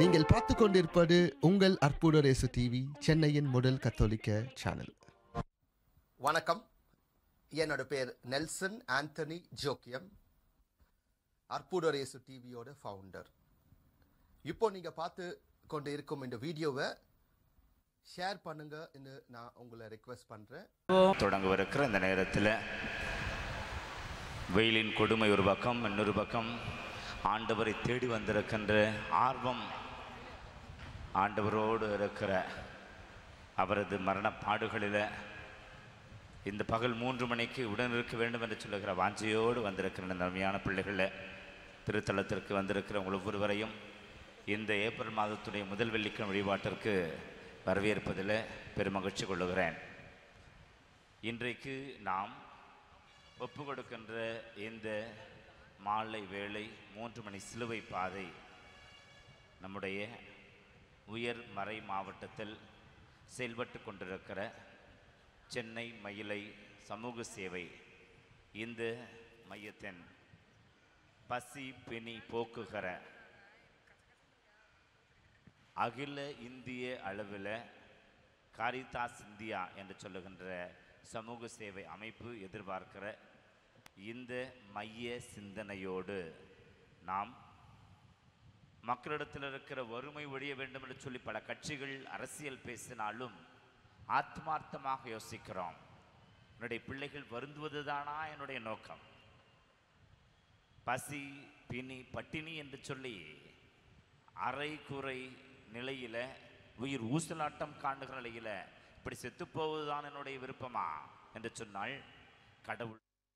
நீங்கள் பார்த்து கொண்டிருப்பது உங்கள் அற்புத ரேசு டிவி சென்னையின் முதல் கத்தோலிக்க சேனல் வணக்கம் என்னோட பேர் நெல்சன் ஆண்டனி ஜோக்கியம் அற்புதரேசு டிவியோட ஃபவுண்டர் இப்போ நீங்கள் பார்த்து கொண்டு இருக்கும் இந்த வீடியோவை ஷேர் பண்ணுங்கன்னு நான் உங்களை ரெக்வெஸ்ட் பண்ணுறேன் தொடங்கவிருக்கிற இந்த நேரத்தில் வெயிலின் கொடுமை ஒரு பக்கம் இன்னொரு பக்கம் ஆண்டவரை தேடி வந்திருக்கின்ற ஆர்வம் ஆண்டவரோடு இருக்கிற அவரது மரணப்பாடுகளில் இந்த பகல் மூன்று மணிக்கு உடன் இருக்க வேண்டும் என்று சொல்லுகிற வாஞ்சையோடு வந்திருக்கிற இந்த அருமையான பிள்ளைகளை திருத்தலத்திற்கு வந்திருக்கிற உங்கள் ஒவ்வொருவரையும் இந்த ஏப்ரல் மாதத்துடைய முதல் வெள்ளிக்கிழமை வழிபாட்டிற்கு வரவேற்பதில் பெருமகிழ்ச்சி கொள்ளுகிறேன் இன்றைக்கு நாம் ஒப்பு கொடுக்கின்ற இந்த மாலை வேளை மூன்று மணி சிலுவை பாதை நம்முடைய உயர் மறை மாவட்டத்தில் செயல்பட்டு கொண்டிருக்கிற சென்னை மயிலை சமூக சேவை இந்த மையத்தின் பசி பிணி போக்குகிற அகில இந்திய அளவில் காரிதாஸ் இந்தியா என்று சொல்லுகின்ற சமூக சேவை அமைப்பு எதிர்பார்க்கிற இந்த மைய சிந்தனையோடு நாம் மக்களிடத்தில் இருக்கிற வறுமை ஒழிய வேண்டும் என்று சொல்லி பல கட்சிகள் அரசியல் பேசினாலும் ஆத்மார்த்தமாக யோசிக்கிறோம் என்னுடைய பிள்ளைகள் வருந்துவதுதானா என்னுடைய நோக்கம் பசி பிணி பட்டினி என்று சொல்லி அரை குறை நிலையில உயிர் ஊசலாட்டம் காணுகிற நிலையில இப்படி செத்துப்போவதுதான் என்னுடைய விருப்பமா என்று சொன்னால் கடவுள்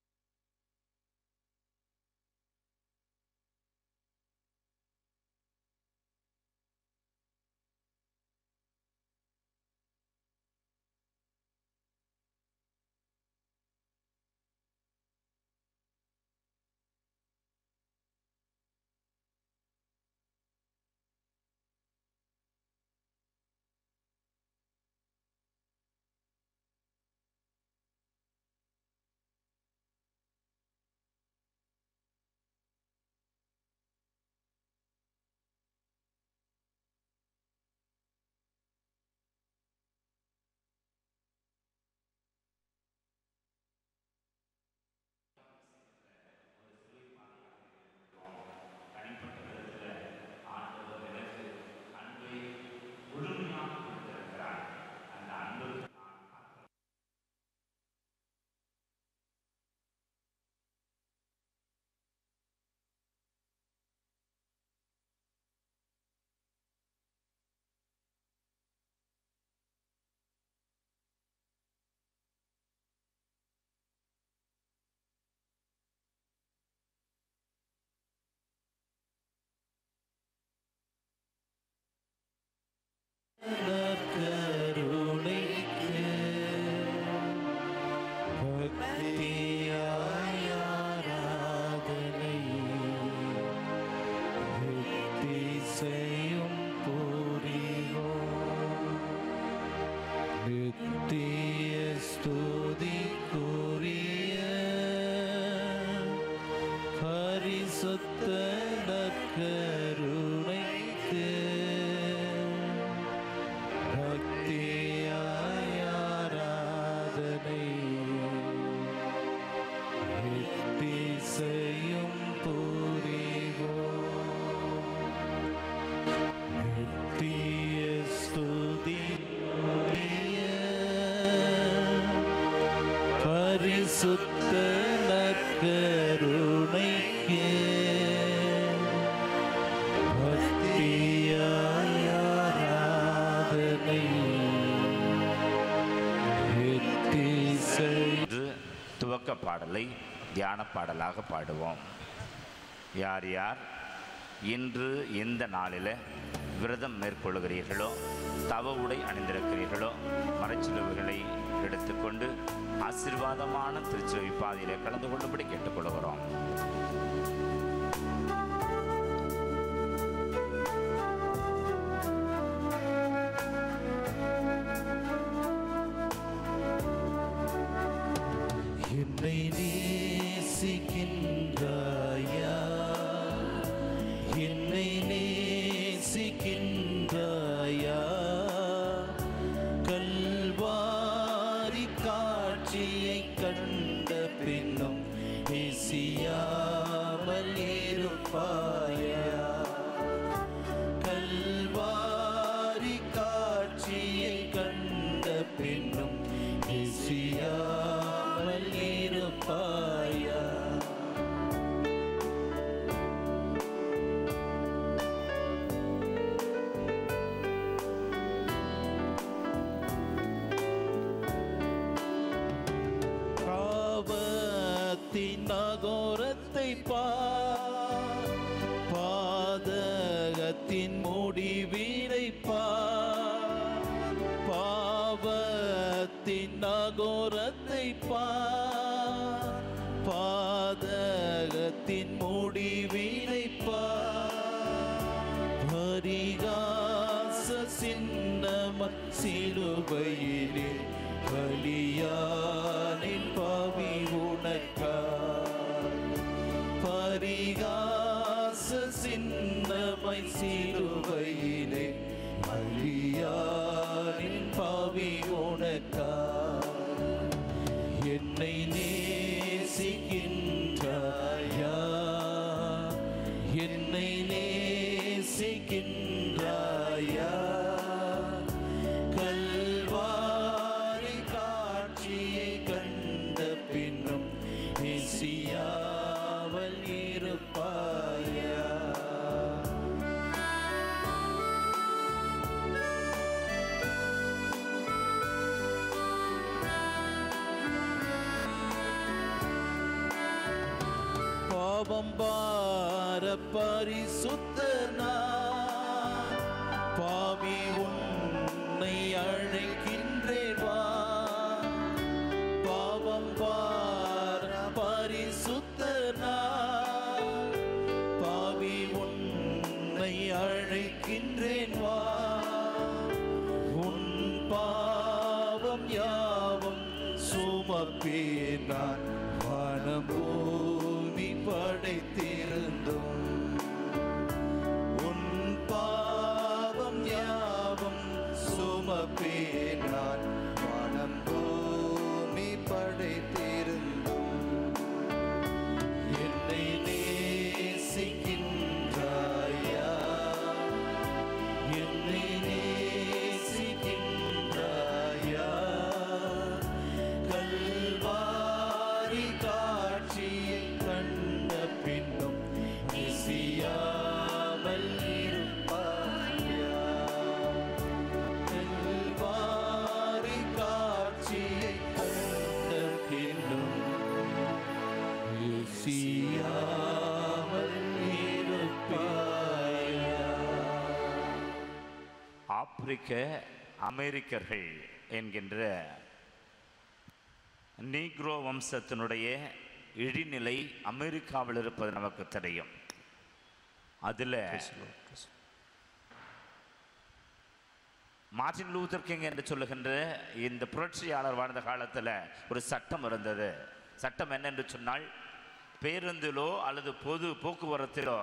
பரிசுத்த நற்கருணைக்கு பக்தியாய் ஆராதனை எத்திசையும் புரிவோம் நித்திய ஸ்துதி பரிசுத்த நற்கருணைக்கு பக்தியாய் ஆராதனை எத்திசை என்று துவக்க பாடலை தியான பாடலாக பாடுவோம் யார் யார் இன்று இந்த நாளில் விரதம் மேற்கொள்கிறீர்களோ தவ உடை அணிந்திருக்கிறீர்களோ மறைச்சிலுவைகளை எடுத்துக்கொண்டு ஆசீர்வாதமான திருச்சிலுவை பாதையிலே கலந்து கொள்ளும்படி கேட்டுக்கொள்கிறோம் என்னை நேசிக்கின்றாயா என்னை நேசிக்கின்றாயா முடிவினை பார் பாவத்தின் நகோரத்தை பார் பாதகத்தின் முடிவினை பார் பரிகாச சின்னம சிலுவையிலே பலியானின் பாவி உனக்காய் பரிகாச சின்னமை சிலுவையிலே பலியானின் பாவி உனக்காய் என்னை நேசிக்கின்றாயா என்னை நேசிக்கின்றாயா கல்வாரி காட்சியை கண்ட பின்னும் நேசியாமல் இருப்பாயா பாவம் பார பரிசுத்தனா பாவி உன்னை அழைக்கின்றேன் வா பாவம் பார பரிசுத்தனா பாவி உன்னை அழைக்கின்றேன் வா உன் பாவம் யாவும் சுமப்பேன் நான் வானம் பூமி படைத்திருந்தோம் உன் பாவம் யாவும் சுமப்பேன் நான் வானம் பூமி படைத்திருந்தோம் என்னை நேசிக்கின்றாயா என்னை நேசிக்கின்றாயா கல்வாரி காட்சியை கண்ட பின்னும் நேசியாமல் இருப்பாயா கல்வாரி காட்சியை கண்ட பின்னும் நேசியாமல் இருப்பாயா ஆப்பிரிக்க அமெரிக்கர்கள் என்கின்ற நீக்ரோ வம்சத்தினுடைய இழிநிலை அமெரிக்காவில் இருப்பது நமக்கு தெரியும் அதில் மார்ட்டின் லூதர் கிங் என்று சொல்லுகின்ற இந்த புரட்சியாளர் வாழ்ந்த காலத்தில் ஒரு சட்டம் இருந்தது சட்டம் என்ன என்று சொன்னால் பேருந்திலோ அல்லது பொது போக்குவரத்திலோ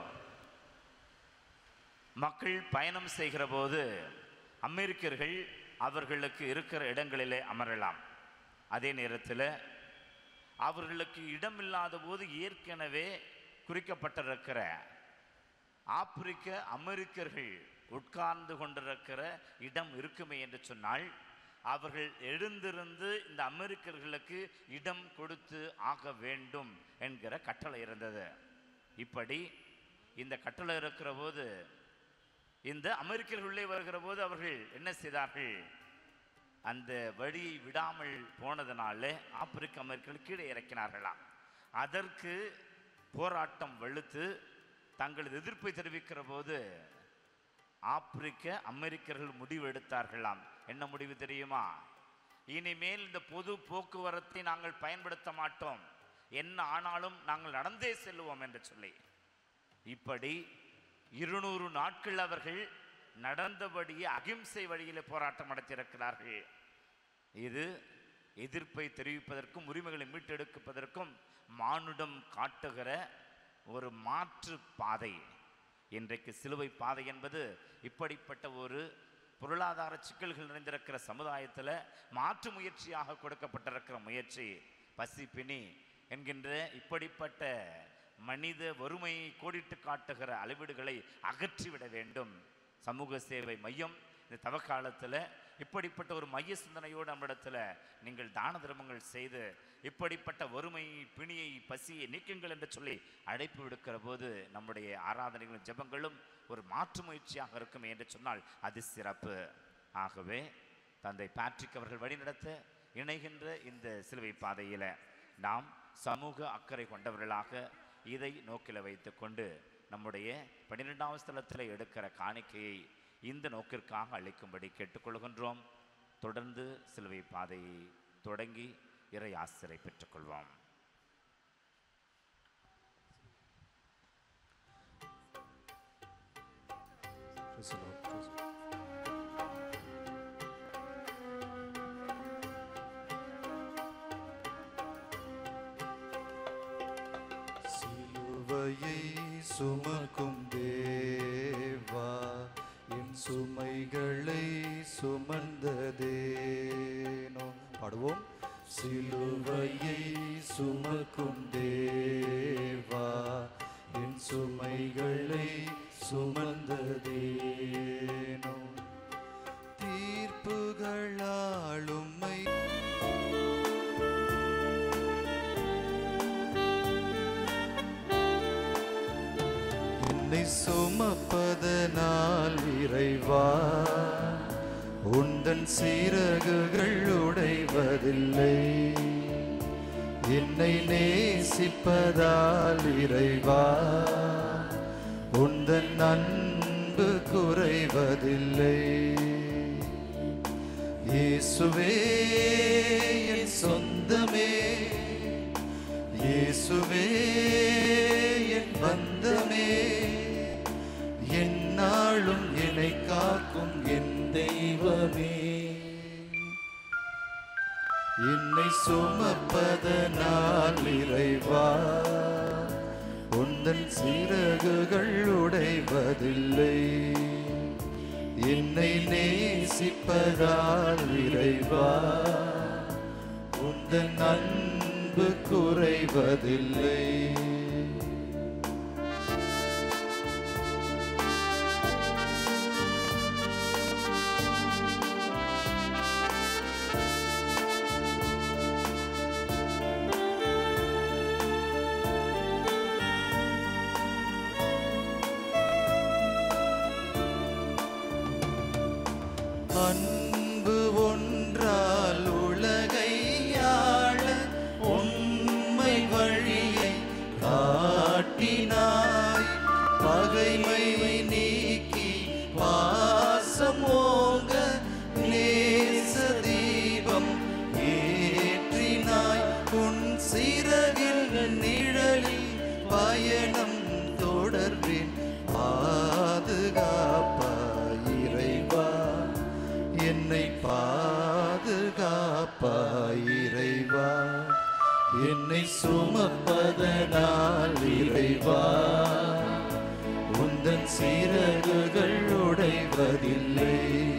மக்கள் பயணம் செய்கிற போது அமெரிக்கர்கள் அவர்களுக்கு இருக்கிற இடங்களிலே அமரலாம் அதே நேரத்தில் அவர்களுக்கு இடமில்லாத போது ஏற்கனவே குறிக்கப்பட்டிருக்கிற ஆப்பிரிக்க அமெரிக்கர்கள் உட்கார்ந்து கொண்டிருக்கிற இடம் இருக்குமே என்று சொன்னால் அவர்கள் எழுந்திருந்து இந்த அமெரிக்கர்களுக்கு இடம் கொடுத்து ஆக வேண்டும் என்கிற கட்டளை இருந்தது இப்படி இந்த கட்டளை இருக்கிற போது இந்த அமெரிக்கர்கள் உள்ளே வருகிற போது அவர்கள் என்ன செய்தார்கள் அந்த வழியை விடாமல் போனதனால ஆப்பிரிக்க அமெரிக்கர்கள் கீழே இறக்கினார்களாம் அதற்கு போராட்டம் வெளுத்து தங்களது எதிர்ப்பை தெரிவிக்கிற போது ஆப்பிரிக்க அமெரிக்கர்கள் முடிவு எடுத்தார்களாம் என்ன முடிவு தெரியுமா இனிமேல் இந்த பொது போக்குவரத்தை நாங்கள் பயன்படுத்த மாட்டோம் என்ன ஆனாலும் நாங்கள் நடந்தே செல்லுவோம் என்று சொல்லி இப்படி இருநூறு நாட்கள் அவர்கள் நடந்தபடியே அகிம்சை வழியிலே போராட்டம் நடத்தியிருக்கிறார்கள் இது எதிர்ப்பை தெரிவிப்பதற்கும் உரிமைகளை மீட்டெடுப்பதற்கும் மானுடம் காட்டுகிற ஒரு மாற்று பாதை இன்றைக்கு சிலுவை பாதை என்பது இப்படிப்பட்ட ஒரு பொருளாதார சிக்கல்கள் நிறைந்திருக்கிற சமுதாயத்தில் மாற்று முயற்சியாக கொடுக்கப்பட்டிருக்கிற முயற்சி பசி பிணி என்கின்ற இப்படிப்பட்ட மனித வறுமையை கோடிட்டு காட்டுகிற அளவீடுகளை அகற்றிவிட வேண்டும் சமூக சேவை மையம் இந்த தவக்காலத்தில் இப்படிப்பட்ட ஒரு மைய சிந்தனையோடு நம்மிடத்தில் நீங்கள் தான தர்மங்கள் செய்து இப்படிப்பட்ட வறுமை பிணியை பசியை நீக்குங்கள் என்று சொல்லி அழைப்பு விடுக்கிற போது நம்முடைய ஆராதனைகளும் ஜெபங்களும் ஒரு மாற்று முயற்சியாக இருக்கும் என்று சொன்னால் அது சிறப்பு ஆகவே தந்தை பேட்ரிக் அவர்கள் வழிநடத்த இணைகின்ற இந்த சிலுவை பாதையில் நாம் சமூக அக்கறை கொண்டவர்களாக இதை நோக்கில வைத்துக்கொண்டு நம்முடைய பன்னிரெண்டாம் ஸ்தலத்தில் எடுக்கிற காணிக்கையை இந்த நோக்கிற்காக அளிக்கும்படி கேட்டுக்கொள்கின்றோம் தொடர்ந்து சிலுவை பாதையை தொடங்கி இறை ஆசிரை பெற்றுக்கொள்வோம் சிலுவையை சுமக்கும் தேவா என் சுமைகளை சுமந்ததேனோ பாடுவோம் சிலுவையை சுமக்கும் தேவா என் சுமைகளை சுமந்ததேனோ தீர்ப்புகளால் உம்மை என்னை சுமப்பதனால் இறைவா உந்தன் சீரகுகள் உடைவதில்லை என்னை நேசிப்பதால் இறைவா உந்தன் அன்பு குறைவதில்லை இயேசுவே என் சொந்தமே இயேசுவே என் பந்தமே என்னாலும் என்னை காக்கும் என் தெய்வமே என்னை சுமப்பதனால் இறைவா உந்தன் சிறகுகள் உடைவதில்லை என்னை நேசிப்பதால் இறைவா உந்தன் அன்பு குறைவதில்லை அன்பு ஒன்றால் உலகை ஆள உண்மை வழியை காட்டினாய் பகைமை நீக்கி பாசம் ஓங்க நேச தீபம் ஏற்றினாய் உன் சிறகில் நிழலில் பயணம் தொடர்வேன் பாதுகாப்பாய் இறைவா என்னை பாதுகாப்பாய் இறைவா என்னை சுமப்பதனால் இறைவா உந்தன் சிறகுகள் உடைவதில்லை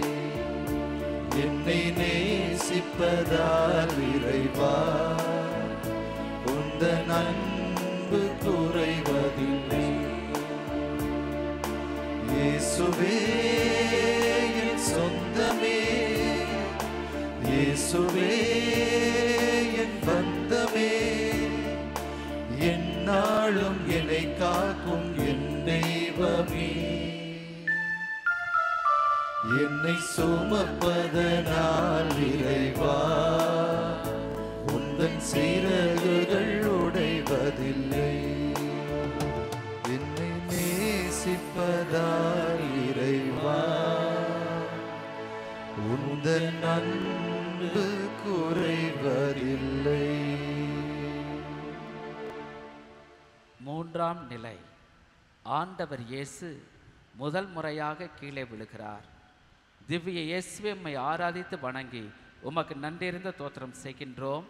என்னை நேசிப்பதால் இறைவா உந்தன் அன்பு குறைவதில்லை இயேசுவே என் சொந்தமே இயேசுவே என் பந்தமே என்னாலும் என்னை காக்கும் என் தெய்வமே என்னை சுமப்பதனால் இறைவா உந்தன் சிறகுகள் உடைவதில்லை என்னை நேசிப்பதால் இறைவா உந்தன் அன்பு குறைவதில்லை மூன்றாம் நிலை ஆண்டவர் இயேசு முதல் முறையாக கீழே விழுகிறார் திவ்ய இயேசுவை உம்மை ஆராதித்து வணங்கி உமக்கு நன்றியிருந்த தோத்திரம் செய்கின்றோம்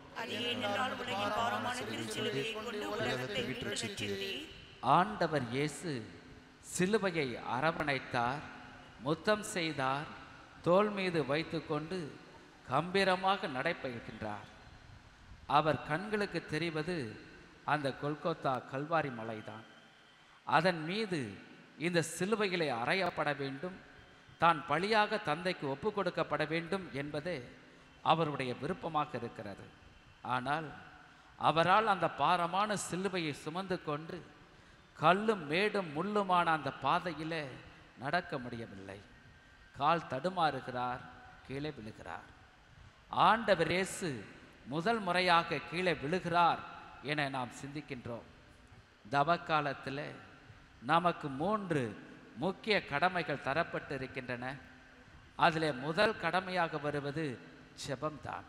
ஆண்டவர் இயேசு சிலுவையை அரவணைத்தார் முத்தம் செய்தார் தோள் மீது வைத்துக்கொண்டு கம்பீரமாக நடைபெறுகின்றார் அவர் கண்களுக்கு தெரிவது அந்த கொல்கத்தா கல்வாரி மலைதான் அதன் மீது இந்த சிலுவையிலே அறையப்பட வேண்டும் தான் பழியாக தந்தைக்கு ஒப்பு கொடுக்கப்பட வேண்டும் என்பதே அவருடைய விருப்பமாக இருக்கிறது ஆனால் அவரால் அந்த பாரமான சிலுவையை சுமந்து கொண்டு கல்லும் மேடும் முள்ளுமான அந்த பாதையிலே நடக்க முடியவில்லை கால் தடுமாறுகிறார் கீழே விழுகிறார் ஆண்டவர் இயேசு முதல் முறையாக கீழே விழுகிறார் என நாம் சிந்திக்கின்றோம் தவக்காலத்தில் நமக்கு மூன்று முக்கிய கடமைகள் தரப்பட்டு இருக்கின்றன அதிலே முதல் கடமையாக வருவது ஜெபம்தான்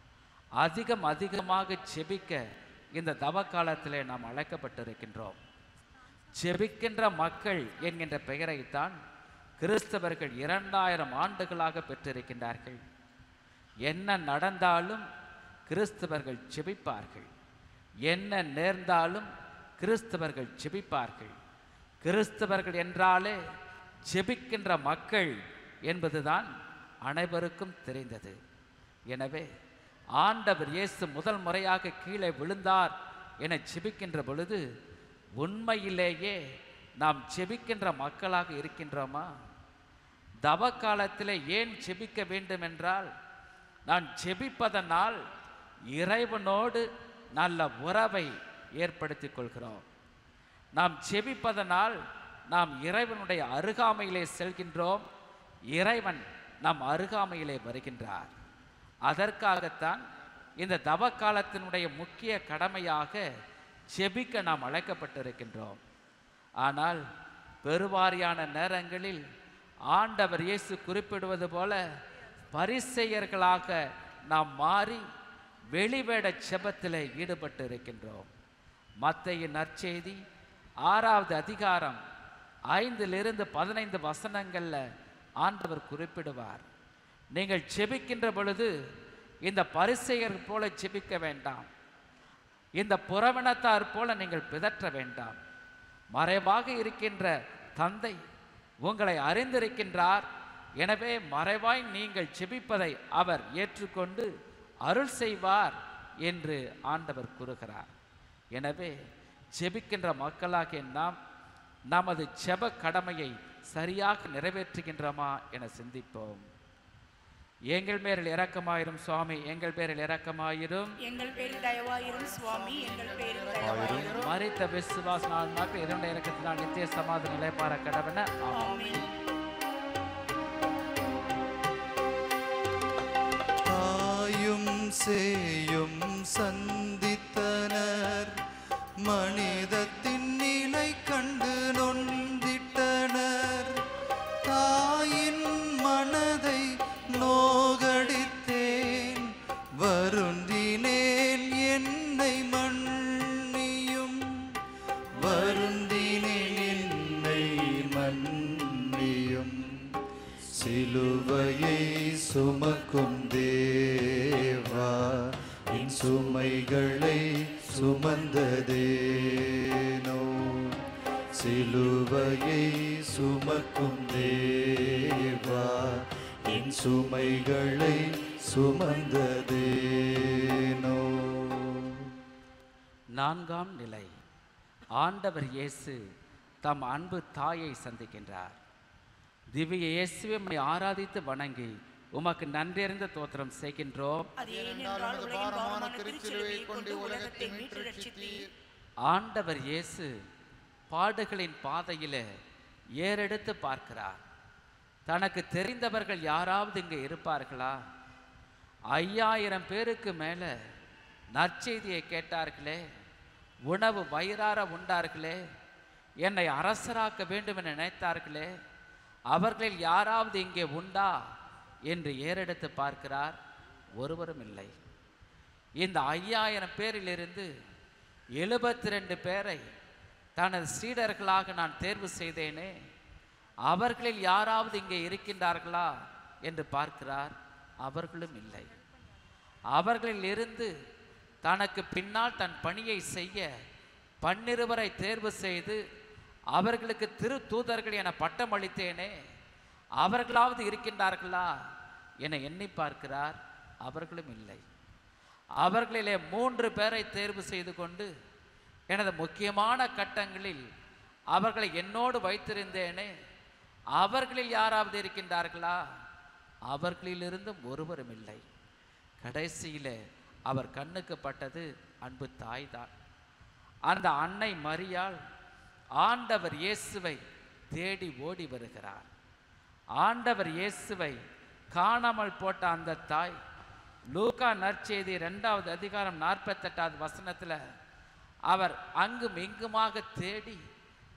அதிகம் அதிகமாக செபிக்க இந்த தவ காலத்திலே நாம் அழைக்கப்பட்டிருக்கின்றோம் செபிக்கின்ற மக்கள் என்கின்ற பெயரைத்தான் கிறிஸ்தவர்கள் இரண்டாயிரம் ஆண்டுகளாக பெற்றிருக்கின்றார்கள் என்ன நடந்தாலும் கிறிஸ்தவர்கள் செபிப்பார்கள் என்ன நேர்ந்தாலும் கிறிஸ்தவர்கள் செபிப்பார்கள் கிறிஸ்தவர்கள் என்றாலே செபிக்கின்ற மக்கள் என்பதுதான் அனைவருக்கும் தெரிந்தது எனவே ஆண்டவர் இயேசு முதல் முறையாக கீழே விழுந்தார் என செபிக்கின்ற பொழுது உண்மையிலேயே நாம் செபிக்கின்ற மக்களாக இருக்கின்றோமா தவ காலத்தில் ஏன் செபிக்க வேண்டும் என்றால் நான் செபிப்பதனால் இறைவனோடு நல்ல உறவை ஏற்படுத்திக் கொள்கிறோம் நாம் செபிப்பதனால் நாம் இறைவனுடைய அருகாமையிலே செல்கின்றோம் இறைவன் நம் அருகாமையிலே வருகின்றார் அதற்காகத்தான் இந்த தவ காலத்தினுடைய முக்கிய கடமையாக செபிக்க நாம் அழைக்கப்பட்டிருக்கின்றோம் ஆனால் பெருவாரியான நேரங்களில் ஆண்டவர் இயேசு குறிப்பிடுவது போல பரிசெயர்களாக நாம் மாறி வெளிவேட செபத்தில் ஈடுபட்டு இருக்கின்றோம் மத்தைய நற்செய்தி ஆறாவது அதிகாரம் ஐந்திலிருந்து பதினைந்து வசனங்களில் ஆண்டவர் குறிப்பிடுவார் நீங்கள் செபிக்கின்ற பொழுது இந்த பரிசெயர் போல செபிக்க வேண்டாம் இந்த புறவினத்தார் போல நீங்கள் பிதற்ற வேண்டாம் மறைவாக இருக்கின்ற தந்தை உங்களை அறிந்திருக்கின்றார் எனவே மறைவாய் நீங்கள் செபிப்பதை அவர் ஏற்றுக்கொண்டு அருள் செய்வார் என்று ஆண்டவர் கூறுகிறார் எனவே செபிக்கின்ற மக்களாகிய நாம் நமது செப கடமையை சரியாக நிறைவேற்றுகின்றோமா என சிந்திப்போம் எங்கள் பேரில் இரக்கமாயிரும் சுவாமி எங்கள் பேரில் இரக்கமாயிரும் எங்கள் பேரில் தயவாயிரும் சுவாமி எங்கள் பேரில் தயவாயிரும் மறித்த விசுவாச நாள் மக்கள் இரண்டு இறக்கத்தினால் நித்திய சமாதி நிலைப்பார கடவன ஆமென் தாயும் சேயும் சந்தித்தனர் மனிதத்தின் நிலை கண்டு நொந்திட்டனர் தாயின் மனதை நோகடித்தேன் வருந்தினேன் என்னை மன்னியும் வருந்தினேன் என்னை மன்னியும் சிலுவையை சுமக்கும் தேவா என் சுமைகளை சுமந்ததேனோ சிலுவையை சுமக்கும் தேவா என் சுமைகளை சுமந்ததேனோ நான்காம் நிலை ஆண்டவர் இயேசு தம் அன்பு தாயை சந்திக்கின்றார் திவ்ய இயேசுவை ஆராதித்து வணங்கி உமக்கு நன்றியறிந்த தோத்திரம் செய்கின்றோம் அது ஏனென்றால் உலகின் பாரமான திருச்சிலுவையை கொண்டு உலகத்தை மீட்டு ரட்சித்தீர் ஆண்டவர் இயேசு பாடுகளின் பாதையில ஏறெடுத்து பார்க்கிறார் தனக்கு தெரிந்தவர்கள் யாராவது இங்கே இருப்பார்களா ஐயாயிரம் பேருக்கு மேலே நற்செய்தியை கேட்டார்களே உணவு வயிறார உண்டார்களே என்னை அரசராக்க வேண்டும் என நினைத்தார்களே அவர்களில் யாராவது இங்கே உண்டா என்று ஏறெடுத்து பார்க்கிறார் ஒருவரும் இல்லை இந்த ஐயாயிரம் பேரிலிருந்து எழுபத்தி ரெண்டு பேரை தனது சீடர்களாக நான் தேர்வு செய்தேனே அவர்களில் யாராவது இங்கே இருக்கின்றார்களா என்று பார்க்கிறார் அவர்களும் இல்லை அவர்களில் இருந்து தனக்கு பின்னால் தன் பணியை செய்ய பன்னிருவரை தேர்வு செய்து அவர்களுக்கு திரு தூதர்கள் என பட்டம் அளித்தேனே அவர்களாவது இருக்கின்றார்களா என எண்ணி பார்க்கிறார் அவர்களும் இல்லை அவர்களிலே மூன்று பேரை தேர்வு செய்து கொண்டு எனது முக்கியமான கட்டங்களில் அவர்களை என்னோடு வைத்திருந்தேனே அவர்களில் யாராவது இருக்கின்றார்களா அவர்களிலிருந்தும் ஒருவரும் இல்லை கடைசியிலே அவர் கண்ணுக்கு பட்டது அன்பு தாய்தான் அந்த அன்னை மரியாள் ஆண்டவர் இயேசுவை தேடி ஓடி வருகிறார் ஆண்டவர் இயேசுவை காணாமல் போட்ட அந்த தாய் லூக்கா நற்செய்தி ரெண்டாவது அதிகாரம் நாற்பத்தெட்டாவது வசனத்தில் அவர் அங்கும் இங்குமாக தேடி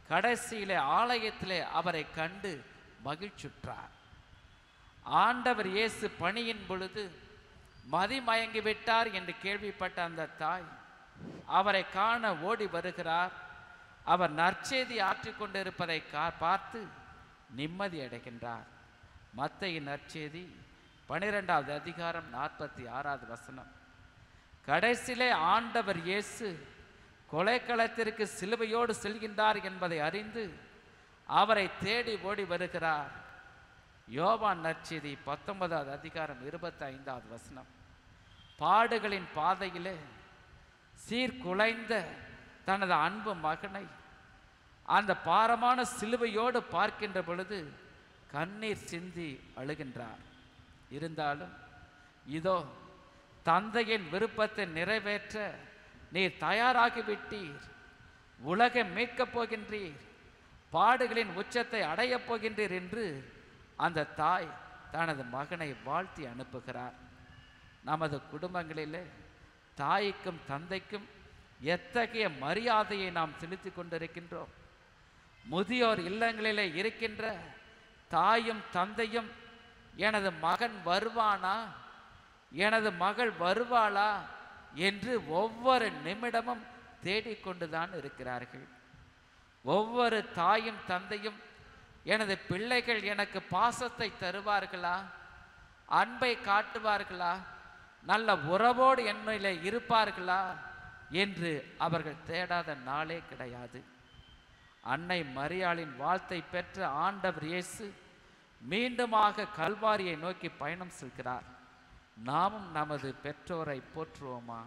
கடைசியிலே ஆலயத்திலே அவரை கண்டு மகிழ்ச்சுற்றார் ஆண்டவர் இயேசு பணியின் பொழுது மதிமயங்கி விட்டார் என்று கேள்விப்பட்ட அந்த தாய் அவரை காண ஓடி வருகிறார் அவர் நற்செய்தி ஆற்றிக் கொண்டிருப்பதை கா பார்த்து நிம்மதி அடைகின்றார் மத்தையின் நற்செய்தி பனிரெண்டாவது அதிகாரம் நாற்பத்தி ஆறாவது வசனம் கடைசியிலே ஆண்டவர் இயேசு கொலைக்களத்திற்கு சிலுவையோடு செல்கின்றார் என்பதை அறிந்து அவரை தேடி ஓடி வருகிறார் யோவான் நற்செய்தி பத்தொன்பதாவது அதிகாரம் இருபத்தி ஐந்தாவது வசனம் பாடுகளின் பாதையிலே சீர்குலைந்த தனது அன்பு மகனை அந்த பாரமான சிலுவையோடு பார்க்கின்ற பொழுது கண்ணீர் சிந்தி அழுகின்றார் இருந்தாலும் இதோ தந்தையின் விருப்பத்தை நிறைவேற்ற நீர் தயாராகிவிட்டீர் உலகை மீட்கப் போகின்றீர் பாடுகளின் உச்சத்தை அடையப் போகின்றீர் என்று அந்த தாய் தனது மகனை வாழ்த்தி அனுப்புகிறார் நமது குடும்பங்களிலே தாய்க்கும் தந்தைக்கும் எத்தகைய மரியாதையை நாம் செலுத்தி கொண்டிருக்கின்றோம் முதியோர் இல்லங்களிலே இருக்கின்ற தாயும் தந்தையும் எனது மகன் வருவானா எனது மகள் வருவாளா என்று ஒவ்வொரு நிமிடமும் தேடிக்கொண்டுதான் இருக்கிறார்கள் ஒவ்வொரு தாயும் தந்தையும் எனது பிள்ளைகள் எனக்கு பாசத்தை தருவார்களா அன்பை காட்டுவார்களா நல்ல உறவோடு என்னிலே இருப்பார்களா என்று அவர்கள் தேடாத நாளே கிடையாது அன்னை மரியாளின் வாழ்த்தை பெற்ற ஆண்டவர் இயேசு மீண்டுமாக கல்வாரியை நோக்கி பயணம் செல்கிறார் நாமும் நமது பெற்றோரை போற்றுவோமா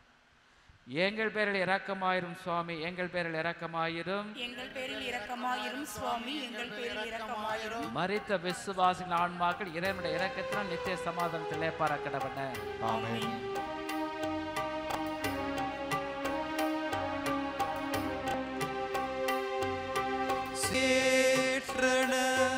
எங்கள் பேரில் இரக்கமாயிரும் சுவாமி எங்கள் பேரில் இரக்கமாயிரும் எங்கள் பேரில் இரக்கமாயிரும் சுவாமி எங்கள் பேரில் இரக்கமாயிரும் மரித்த விசுவாசின் ஆன்மாக்கள் இறைவனுடைய இரக்கத்தினால் நித்திய சமாதானத்திலே பறக்கடவன ஆமென் சேற்றன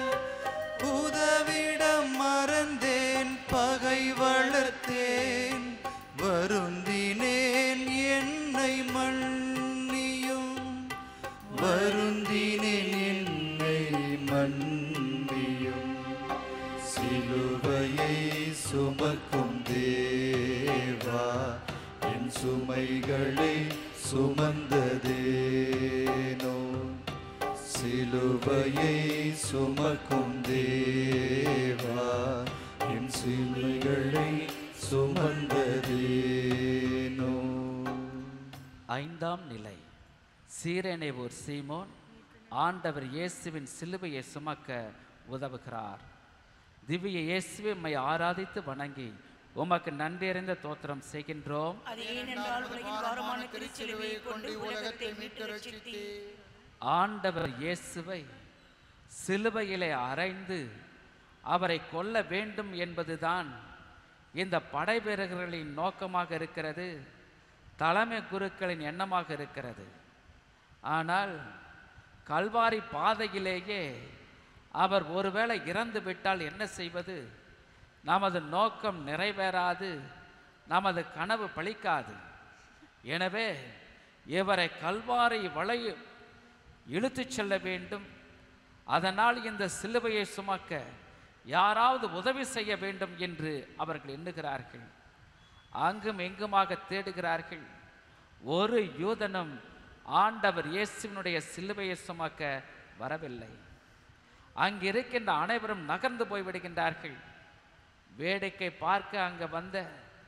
உதவிடம் மறந்தேன் பகை வளர்த்தேன் வருந்தினேன் என்னை மன்னியும் வருந்தினேன் என்னை மன்னியும் சிலுவையை சுமக்கும் தேவா என் சுமைகளை சுமந்ததேனோ சிலுவையை சுமக்கும் தேவா என் சிலுவைகளை சுமந்ததேனோ ஐந்தாம் நிலை சீரேனேவூர் சீமோன் ஆண்டவர் இயேசுவின் சிலுவையை சுமக்க உதவுகிறார் திவ்ய இயேசுவை உம்மை ஆராதித்து வணங்கி உமக்கு நன்றியறிந்த தோத்திரம் செய்கின்றோம் அது ஏனென்றால் உலகின் பாரமான திருச்சிலுவையை கொண்டு உலகத்தை மீட்டு ரட்சித்தீர் ஆண்டவர் இயேசுவை சிலுவையிலே அறைந்து அவரை கொல்ல வேண்டும் என்பதுதான் இந்த படைவீரர்களின் நோக்கமாக இருக்கிறது தலைமை குருக்களின் எண்ணமாக இருக்கிறது ஆனால் கல்வாரி பாதையிலேயே அவர் ஒருவேளை இறந்து விட்டால் என்ன செய்வது நமது நோக்கம் நிறைவேறாது நமது கனவு பலிக்காது எனவே இவரை கல்வாரி வளை இழுத்துச் செல்ல வேண்டும் அதனால் இந்த சிலுவையை சுமக்க யாராவது உதவி செய்ய வேண்டும் என்று அவர்கள் எண்ணுகிறார்கள் அங்கும் எங்குமாக தேடுகிறார்கள் ஒரு யூதனும் ஆண்டவர் இயேசுவினுடைய சிலுவையை சுமக்க வரவில்லை அங்கிருக்கின்ற அனைவரும் நகர்ந்து போய்விடுகின்றார்கள் வேடிக்கை பார்க்க அங்கே வந்த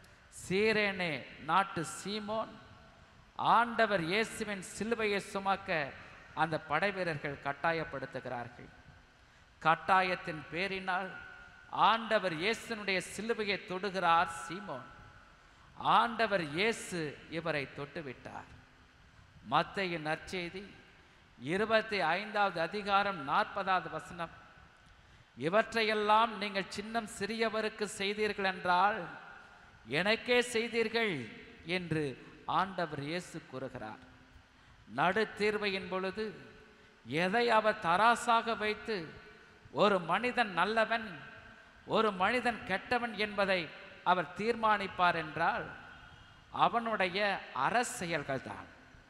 சீரேனே நாட்டு சீமோன் ஆண்டவர் இயேசுவின் சிலுவையை சுமக்க அந்த படைவீரர்கள் கட்டாயப்படுத்துகிறார்கள் கட்டாயத்தின் பேரினால் ஆண்டவர் இயேசுனுடைய சிலுவையை தொடுகிறார் சீமோன் ஆண்டவர் இயேசு இவரை தொட்டுவிட்டார் மத்தையின் நற்செய்தி இருபத்தி ஐந்தாவது அதிகாரம் நாற்பதாவது வசனம் இவற்றையெல்லாம் நீங்கள் சின்னம் சிறியவருக்கு செய்தீர்கள் என்றால் எனக்கே செய்தீர்கள் என்று ஆண்டவர் இயேசு கூறுகிறார் நடு தீர்வையின் பொழுது எதை அவர் தராசாக வைத்து ஒரு மனிதன் நல்லவன் ஒரு மனிதன் கெட்டவன் என்பதை அவர் தீர்மானிப்பார் என்றால் அவனுடைய அறச்செயல்கள் தான்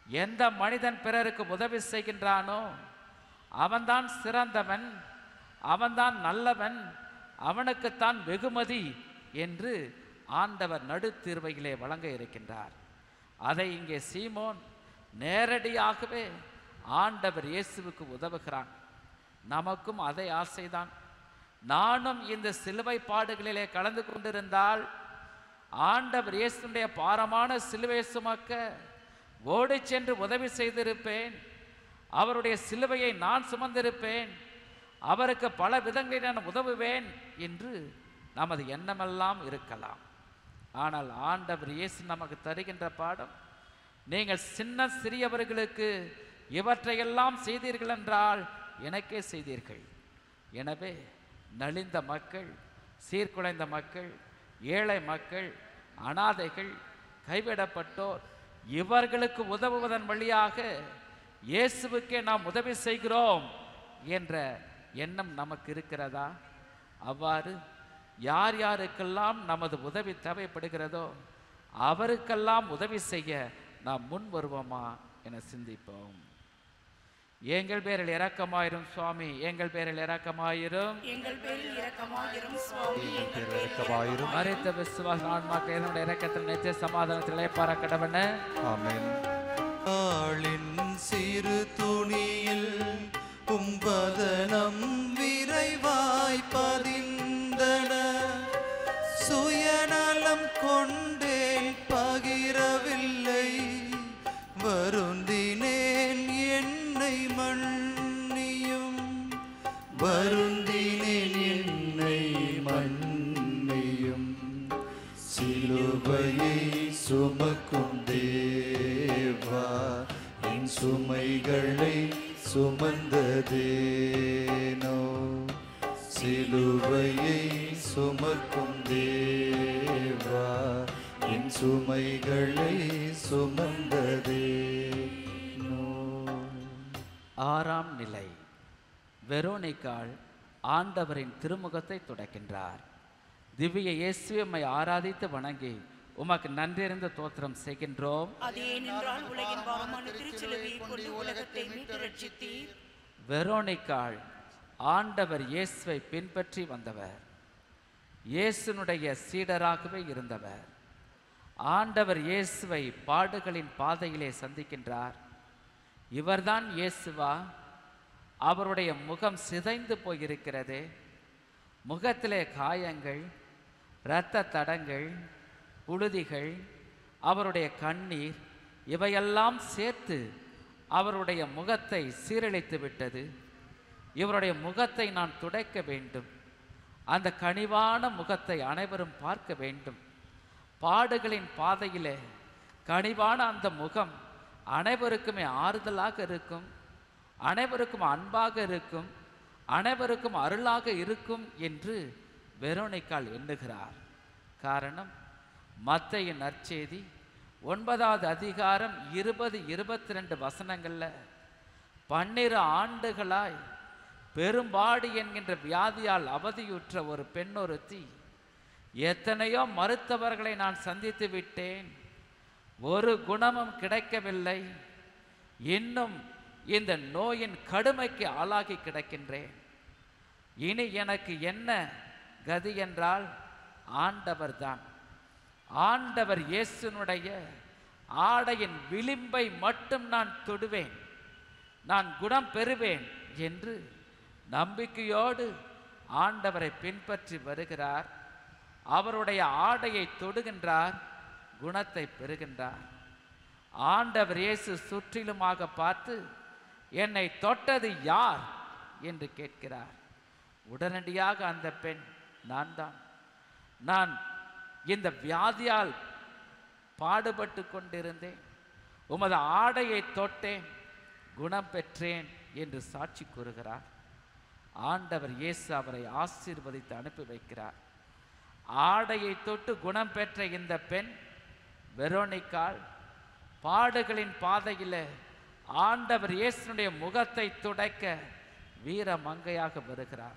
எந்த மனிதன் பிறருக்கு உதவி செய்கின்றானோ அவன்தான் சிறந்தவன் அவன்தான் நல்லவன் அவனுக்குத்தான் வெகுமதி என்று ஆண்டவர் நடுத்தீர்வையிலே வழங்க இருக்கின்றார் அதை இங்கே சீமோன் நேரடியாகவே ஆண்டவர் இயேசுவுக்கு உதவுகிறான் நமக்கும் அதே ஆசைதான் நானும் இந்த சிலுவை பாடுகளிலே கலந்து கொண்டிருந்தால் ஆண்டவர் இயேசுடைய பாரமான சிலுவையை சுமக்க ஓடிச் சென்று உதவி செய்திருப்பேன் அவருடைய சிலுவையை நான் சுமந்திருப்பேன் அவருக்கு பல விதங்களில் நான் உதவுவேன் என்று நமது எண்ணமெல்லாம் இருக்கலாம் ஆனால் ஆண்டவர் இயேசு நமக்கு தருகின்ற பாடம் நீங்கள் சின்ன சிறியவர்களுக்கு இவற்றையெல்லாம் செய்தீர்கள் என்றால் எனக்கே செய்தீர்கள் எனவே நலிந்த மக்கள் சீர்குலைந்த மக்கள் ஏழை மக்கள் அனாதைகள் கைவிடப்பட்டோர் இவர்களுக்கு உதவுவதன் வழியாக இயேசுவுக்கே நாம் உதவி செய்கிறோம் என்ற எண்ணம் நமக்கு இருக்கிறதா அவ்வாறு யார் யாருக்கெல்லாம் நமது உதவி தேவைப்படுகிறதோ அவருக்கெல்லாம் உதவி செய்ய நாம் முன் வருவோமா என சிந்திப்போம் எங்கள் பேரில் இரக்கமாயிரும் சுவாமி எங்கள் பேரில் இரக்கமாயிரும் எங்கள் பேரில் இரக்கமாயிரும் சுவாமி எங்கள் பேரில் இரக்கமாயிரும். மறித்த விசுவாச ஆன்மாக்கள் என்னுடைய இரக்கத்தில் நித்திய சமாதானத்திலே பறக்கடவன ஆமென் ஆளின் சிறு துணியில் உம்பதனம் விரைவாய் பதிந்தன சுயநலம் கொண்டேன் பகிரவில்லை வருந்தினேன் என்னை மன்னியும் வருந்தினேன் என்னை மன்னியும் சிலுவையை சுமக்கும் தேவா என் சுமைகளை சுமந்ததேனோ சிலுவையை சுமக்கும் தேவா என் சுமைகளை சுமந்ததேனோ ஆறாம் நிலை வெரோனிக்காள் ஆண்டவரின் திருமுகத்தை துடைக்கின்றார் திவ்ய இயேசுவை ஆராதித்து வணங்கி உமக்கு நன்றியறிந்த தோத்திரம் செய்கின்றோம் அது ஏனென்றால் உலகின் பாவமான திருச்சிலுவையை கொண்டு உலகத்தை மீட்டு ரட்சித்தீர் வெரோனிக்காள் ஆண்டவர் இயேசுவை பின்பற்றி வந்தவர் இயேசுனுடைய சீடராகவே இருந்தவர் ஆண்டவர் இயேசுவை பாடுகளின் பாதையிலே சந்திக்கின்றார் இவர்தான் இயேசுவா அவருடைய முகம் சிதைந்து போயிருக்கிறது முகத்திலே காயங்கள் இரத்த தடங்கள் புழுதிகள் அவருடைய கண்ணீர் இவையெல்லாம் சேர்த்து அவருடைய முகத்தை சீரழித்து விட்டது இவருடைய முகத்தை நான் துடைக்க வேண்டும் அந்த கனிவான முகத்தை அனைவரும் பார்க்க வேண்டும் பாடுகளின் பாதையிலே கனிவான அந்த முகம் அனைவருக்குமே ஆறுதலாக இருக்கும் அனைவருக்கும் அன்பாக இருக்கும் அனைவருக்கும் அருளாக இருக்கும் என்று வெரோனிக்கால் எண்ணுகிறார் காரணம் மத்தையின் நற்செய்தி ஒன்பதாவது அதிகாரம் இருபது இருபத்தி ரெண்டு வசனங்கள்ல பன்னிரு ஆண்டுகளாய் பெரும்பாடு என்கின்ற வியாதியால் அவதியுற்ற ஒரு பெண்ணொருத்தி எத்தனையோ மருத்துவர்களை நான் சந்தித்து விட்டேன் ஒரு குணமும் கிடைக்கவில்லை இன்னும் இந்த நோயின் கடுமைக்கு ஆளாகி கிடக்கின்றேன் இனி எனக்கு என்ன கதி என்றால் ஆண்டவர்தான் ஆண்டவர் இயேசுனுடைய ஆடையின் விளிம்பை மட்டும் நான் தொடுவேன் நான் குணம் பெறுவேன் என்று நம்பிக்கையோடு ஆண்டவரை பின்பற்றி வருகிறார் அவருடைய ஆடையை தொடுகின்றார் குணத்தை பெறுகின்றார் ஆண்டவர் இயேசு சுற்றிலுமாக பார்த்து என்னை தொட்டது யார் என்று கேட்கிறார் உடனடியாக அந்த பெண் நான் தான் நான் இந்த வியாதியால் பாடுபட்டு கொண்டிருந்தேன் உமது ஆடையை தொட்டேன் குணம் பெற்றேன் என்று சாட்சி கூறுகிறார் ஆண்டவர் இயேசு அவரை ஆசீர்வதித்து அனுப்பி வைக்கிறார் ஆடையை தொட்டு குணம் பெற்ற இந்த பெண் வெரோனிக்காள் பாடுகளின் பாதையில் ஆண்டவர் இயேசுனுடைய முகத்தை துடைக்க வீர மங்கையாக வருகிறார்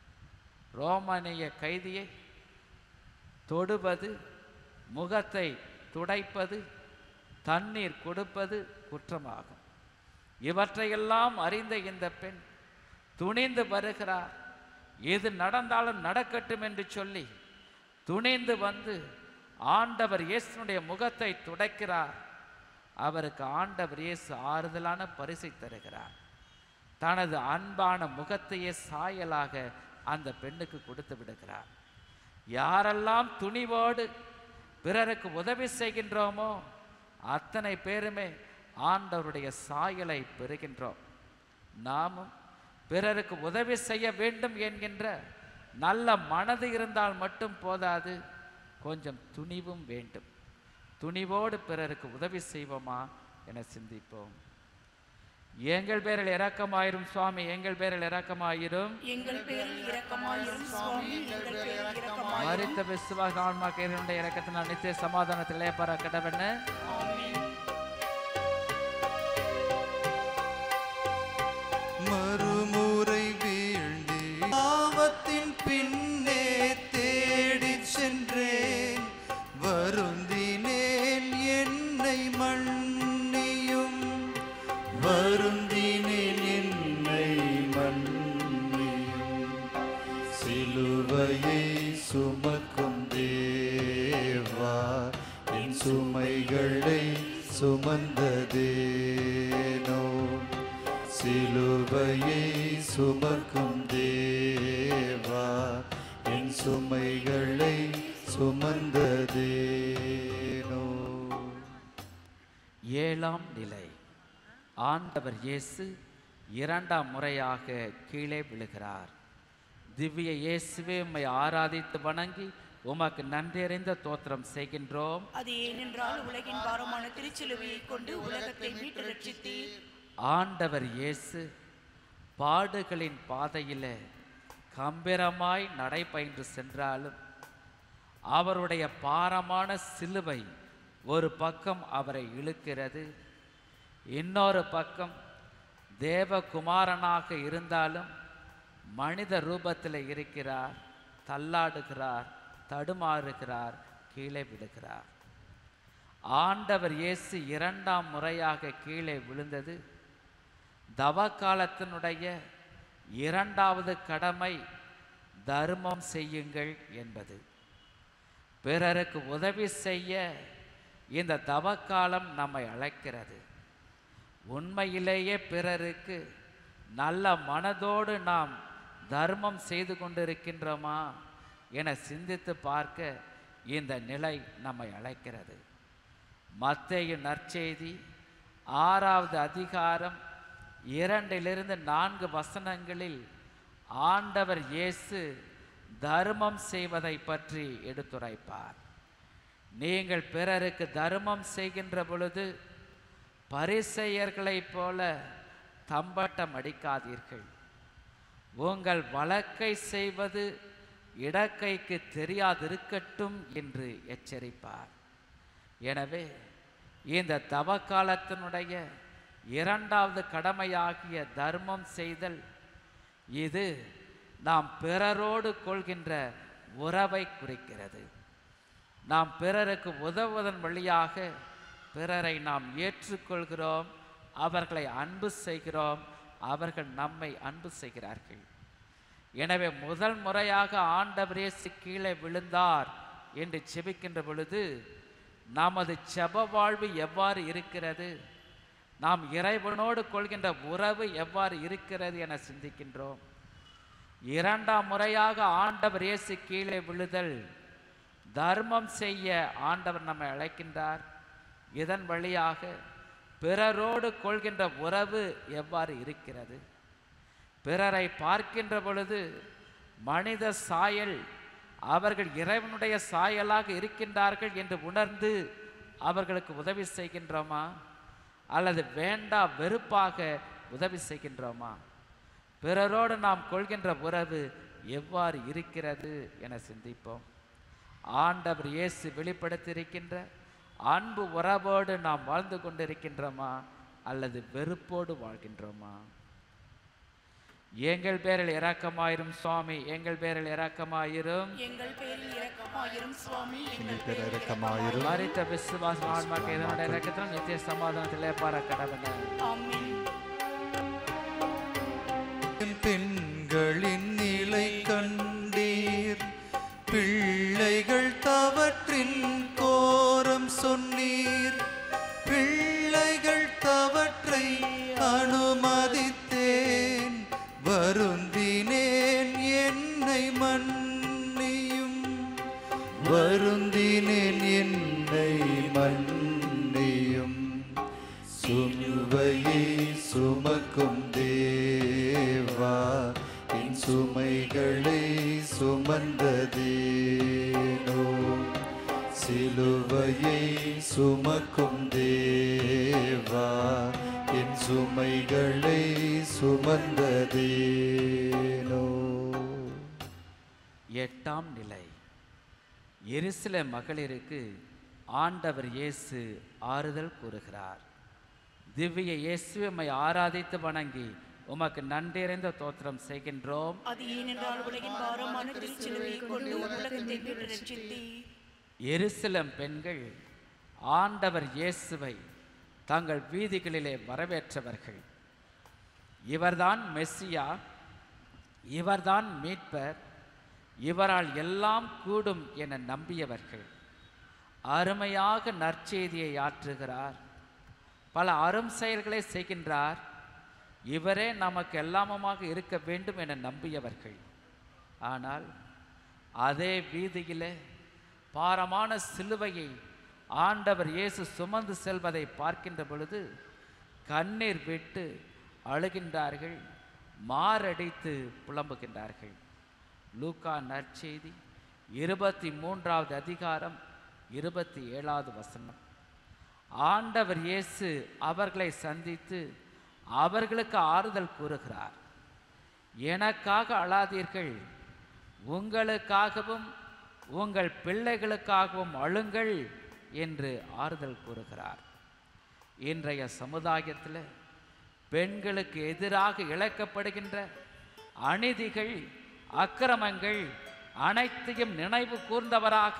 ரோமானிய கைதியை தொடுவது முகத்தை துடைப்பது தண்ணீர் கொடுப்பது குற்றமாகும் இவற்றையெல்லாம் அறிந்த இந்த பெண் துணிந்து வருகிறார் எது நடந்தாலும் நடக்கட்டும் என்று சொல்லி துணிந்து வந்து ஆண்டவர் இயேசுனுடைய முகத்தை துடைக்கிறார் அவருக்கு ஆண்டவர் இயேசு ஆறுதலான பரிசை தருகிறார் தனது அன்பான முகத்தையே சாயலாக அந்த பெண்ணுக்கு கொடுத்து விடுகிறார் யாரெல்லாம் துணிவோடு பிறருக்கு உதவி செய்கின்றோமோ அத்தனை பேருமே ஆண்டவருடைய சாயலை பெறுகின்றோம் நாமும் பிறருக்கு உதவி செய்ய வேண்டும் என்கின்ற நல்ல மனது இருந்தால் மட்டும் போதாது கொஞ்சம் துணிவும் வேண்டும் துணிவோடு பிறருக்கு உதவி செய்வோமா என சிந்திப்போம் எங்கள் பேரில் இரக்கமாயிரும் சுவாமி எங்கள் பேரில் இரக்கமாயிரும் எங்கள் பேரில் இரக்கமாயிரும் சுவாமி எங்கள் பேரில் இரக்கமாயிரும் மறித்த விசுவாக ஆன்மாக்கியருடைய இறக்கத்தினால் நித்திய சமாதானத்திலே பர கடவன்னு மறுமுறை வீழ்ந்தே பாவத்தின் பின்னே தேடிச் சென்றேன் வருந்தினேன் என்னை மன்னியும் வருந்தினேன் என்னை மன்னியும் சிலுவையை சுமக்கும் தேவா என் சுமைகளை சுமந்ததேனோ சிலுவையை சுமக்கும் தேவா என் சுமைகளை சுமந்ததேனோ ஏழாம் நிலை ஆண்டவர் இயேசு இரண்டாம் முறையாக கீழே விழுகிறார் திவ்ய இயேசுவே உம்மை ஆராதித்து வணங்கி உமக்கு நன்றியறிந்த தோத்திரம் செய்கின்றோம் அது ஏனென்றால் உலகின் பாரமான திருச்சிலுவையை கொண்டு உலகத்தை மீட்டு ரட்சித்தீர் ஆண்டவர் இயேசு பாடுகளின் பாதையிலே கம்பீரமாய் நடைபயின்று சென்றாலும் அவருடைய பாரமான சிலுவை ஒரு பக்கம் அவரை இழுக்கிறது இன்னொரு பக்கம் தேவகுமாரனாக இருந்தாலும் மனித ரூபத்தில் இருக்கிறார் தள்ளாடுகிறார் தடுமாறுகிறார் கீழே விடுகிறார் ஆண்டவர் இயேசு இரண்டாம் முறையாக கீழே விழுந்தது தவக்காலத்தினுடைய இரண்டாவது கடமை தர்மம் செய்யுங்கள் என்பது பிறருக்கு உதவி செய்ய இந்த தவக்காலம் நம்மை அழைக்கிறது உண்மையிலேயே பிறருக்கு நல்ல மனதோடு நாம் தர்மம் செய்து கொண்டிருக்கின்றோமா என சிந்தித்து பார்க்க இந்த நிலை நம்மை அழைக்கிறது மத்தேயு நற்செய்தி ஆறாவது அதிகாரம் இரண்டிலிருந்து நான்கு வசனங்களில் ஆண்டவர் இயேசு தர்மம் செய்வதை பற்றி எடுத்துரைப்பார் நீங்கள் பிறருக்கு தர்மம் செய்கின்ற பொழுது பரிசெயர்களைப் போல தம்பட்டம் அடிக்காதீர்கள் உங்கள் வழக்கை செய்வது இடக்கைக்கு தெரியாதிருக்கட்டும் என்று எச்சரிப்பார் எனவே இந்த தவக்காலத்தினுடைய இரண்டாவது கடமையாகிய தர்மம் செய்தல் இது நாம் பிறரோடு கொள்கின்ற உறவை குறிக்கிறது நாம் பிறருக்கு உதவுவதன் வழியாக பிறரை நாம் ஏற்றுக்கொள்கிறோம் அவர்களை அன்பு செய்கிறோம் அவர்கள் நம்மை அன்பு செய்கிறார்கள் எனவே முதல் முறையாக ஆண்டவர் இயேசு கீழே விழுந்தார் என்று செபிக்கின்ற பொழுது நமது செப வாழ்வு எவ்வாறு இருக்கிறது நாம் இறைவனோடு கொள்கின்ற உறவு எவ்வாறு இருக்கிறது என சிந்திக்கின்றோம் இரண்டாம் முறையாக ஆண்டவர் இயேசு கீழே விழுதல் தர்மம் செய்ய ஆண்டவர் நம்மை அழைக்கின்றார் இதன் வழியாக பிறரோடு கொள்கின்ற உறவு எவ்வாறு இருக்கிறது பிறரை பார்க்கின்ற பொழுது மனித சாயல் அவர்கள் இறைவனுடைய சாயலாக இருக்கின்றார்கள் என்று உணர்ந்து அவர்களுக்கு உதவி செய்கின்றோமா அல்லது வேண்டா வெறுப்பாக உதவி செய்கின்றோமா பிறரோடு நாம் கொள்கின்ற உறவு எவ்வாறு இருக்கிறது என சிந்திப்போம் ஆண்டவர் இயேசு வெளிப்படுத்தியிருக்கின்ற அன்பு உறவோடு நாம் வாழ்ந்து கொண்டிருக்கின்றோமா அல்லது வெறுப்போடு வாழ்கின்றோமா எங்கள் பேரில் இரக்கமாயிரும் சுவாமி எங்கள் பேரில் இரக்கமாயிரும் எங்கள் பேரில் இரக்கமாயிரும் சுவாமி எங்கள் பேர் இரக்கமாயிரும் மறித்த விசுவாச ஆன்மாக்கு இதனுடைய இரக்கத்திலும் நித்திய சமாதானத்திலே பார கடவுளே ஆமென் பெண்களின் நிலை கண்டீர் பிள்ளைகள் தவற்றின் கோரம் சொன்னீர் பிள்ளைகள் தவற்றை அனுமதித்தேன் வருந்தினேன் என்னை மன்னியும் வருந்தினேன் என்னை மன்னியும் சுமையை சுமக்கும் தேவா என் சுமைகளை சுமந்ததேனோ சிலுவையை சுமக்கும் தேவா என் சுமைகளை சுமந்ததேனோ எட்டாம் நிலை எருசலேம் மகளிருக்கு ஆண்டவர் இயேசு ஆறுதல் கூறுகிறார் திவ்ய இயேசுவை ஆராதித்து வணங்கி உமக்கு நன்றியறிந்த தோத்திரம் செய்கின்றோம் அது ஏனென்றால் உலகின் பாரமான திருச்சிலுவையை கொண்டு உலகத்தை மீட்டு ரட்சித்தீர் எருசலேம் பெண்கள் ஆண்டவர் இயேசுவை தங்கள் வீதிகளிலே வரவேற்றவர்கள் இவர்தான் மெஸ்ஸியா இவர்தான் மீட்பர் இவரால் எல்லாம் கூடும் என நம்பியவர்கள் அருமையாக நற்செய்தியை ஆற்றுகிறார் பல அரும் செயல்களை செய்கின்றார் இவரே நமக்கு எல்லாமுமாக இருக்க வேண்டும் என நம்பியவர்கள் ஆனால் அதே வீதியிலே பாரமான சிலுவையை ஆண்டவர் இயேசு சுமந்து செல்வதை பார்க்கின்ற பொழுது கண்ணீர் விட்டு அழுகின்றார்கள் மாரடித்து புலம்புகின்றார்கள் லூக்கா நற்செய்தி இருபத்தி மூன்றாவது அதிகாரம் இருபத்தி ஏழாவது வசனம் ஆண்டவர் இயேசு அவர்களை சந்தித்து அவர்களுக்கு ஆறுதல் கூறுகிறார் எனக்காக அழாதீர்கள் உங்களுக்காகவும் உங்கள் பிள்ளைகளுக்காகவும் அழுங்கள் என்று ஆறுதல் கூறுகிறார் இன்றைய சமுதாயத்தில் பெண்களுக்கு எதிராக இழைக்கப்படுகின்ற அநீதிகள் அக்கிரமங்கள் அனைத்தையும் நினைவு கூர்ந்தவராக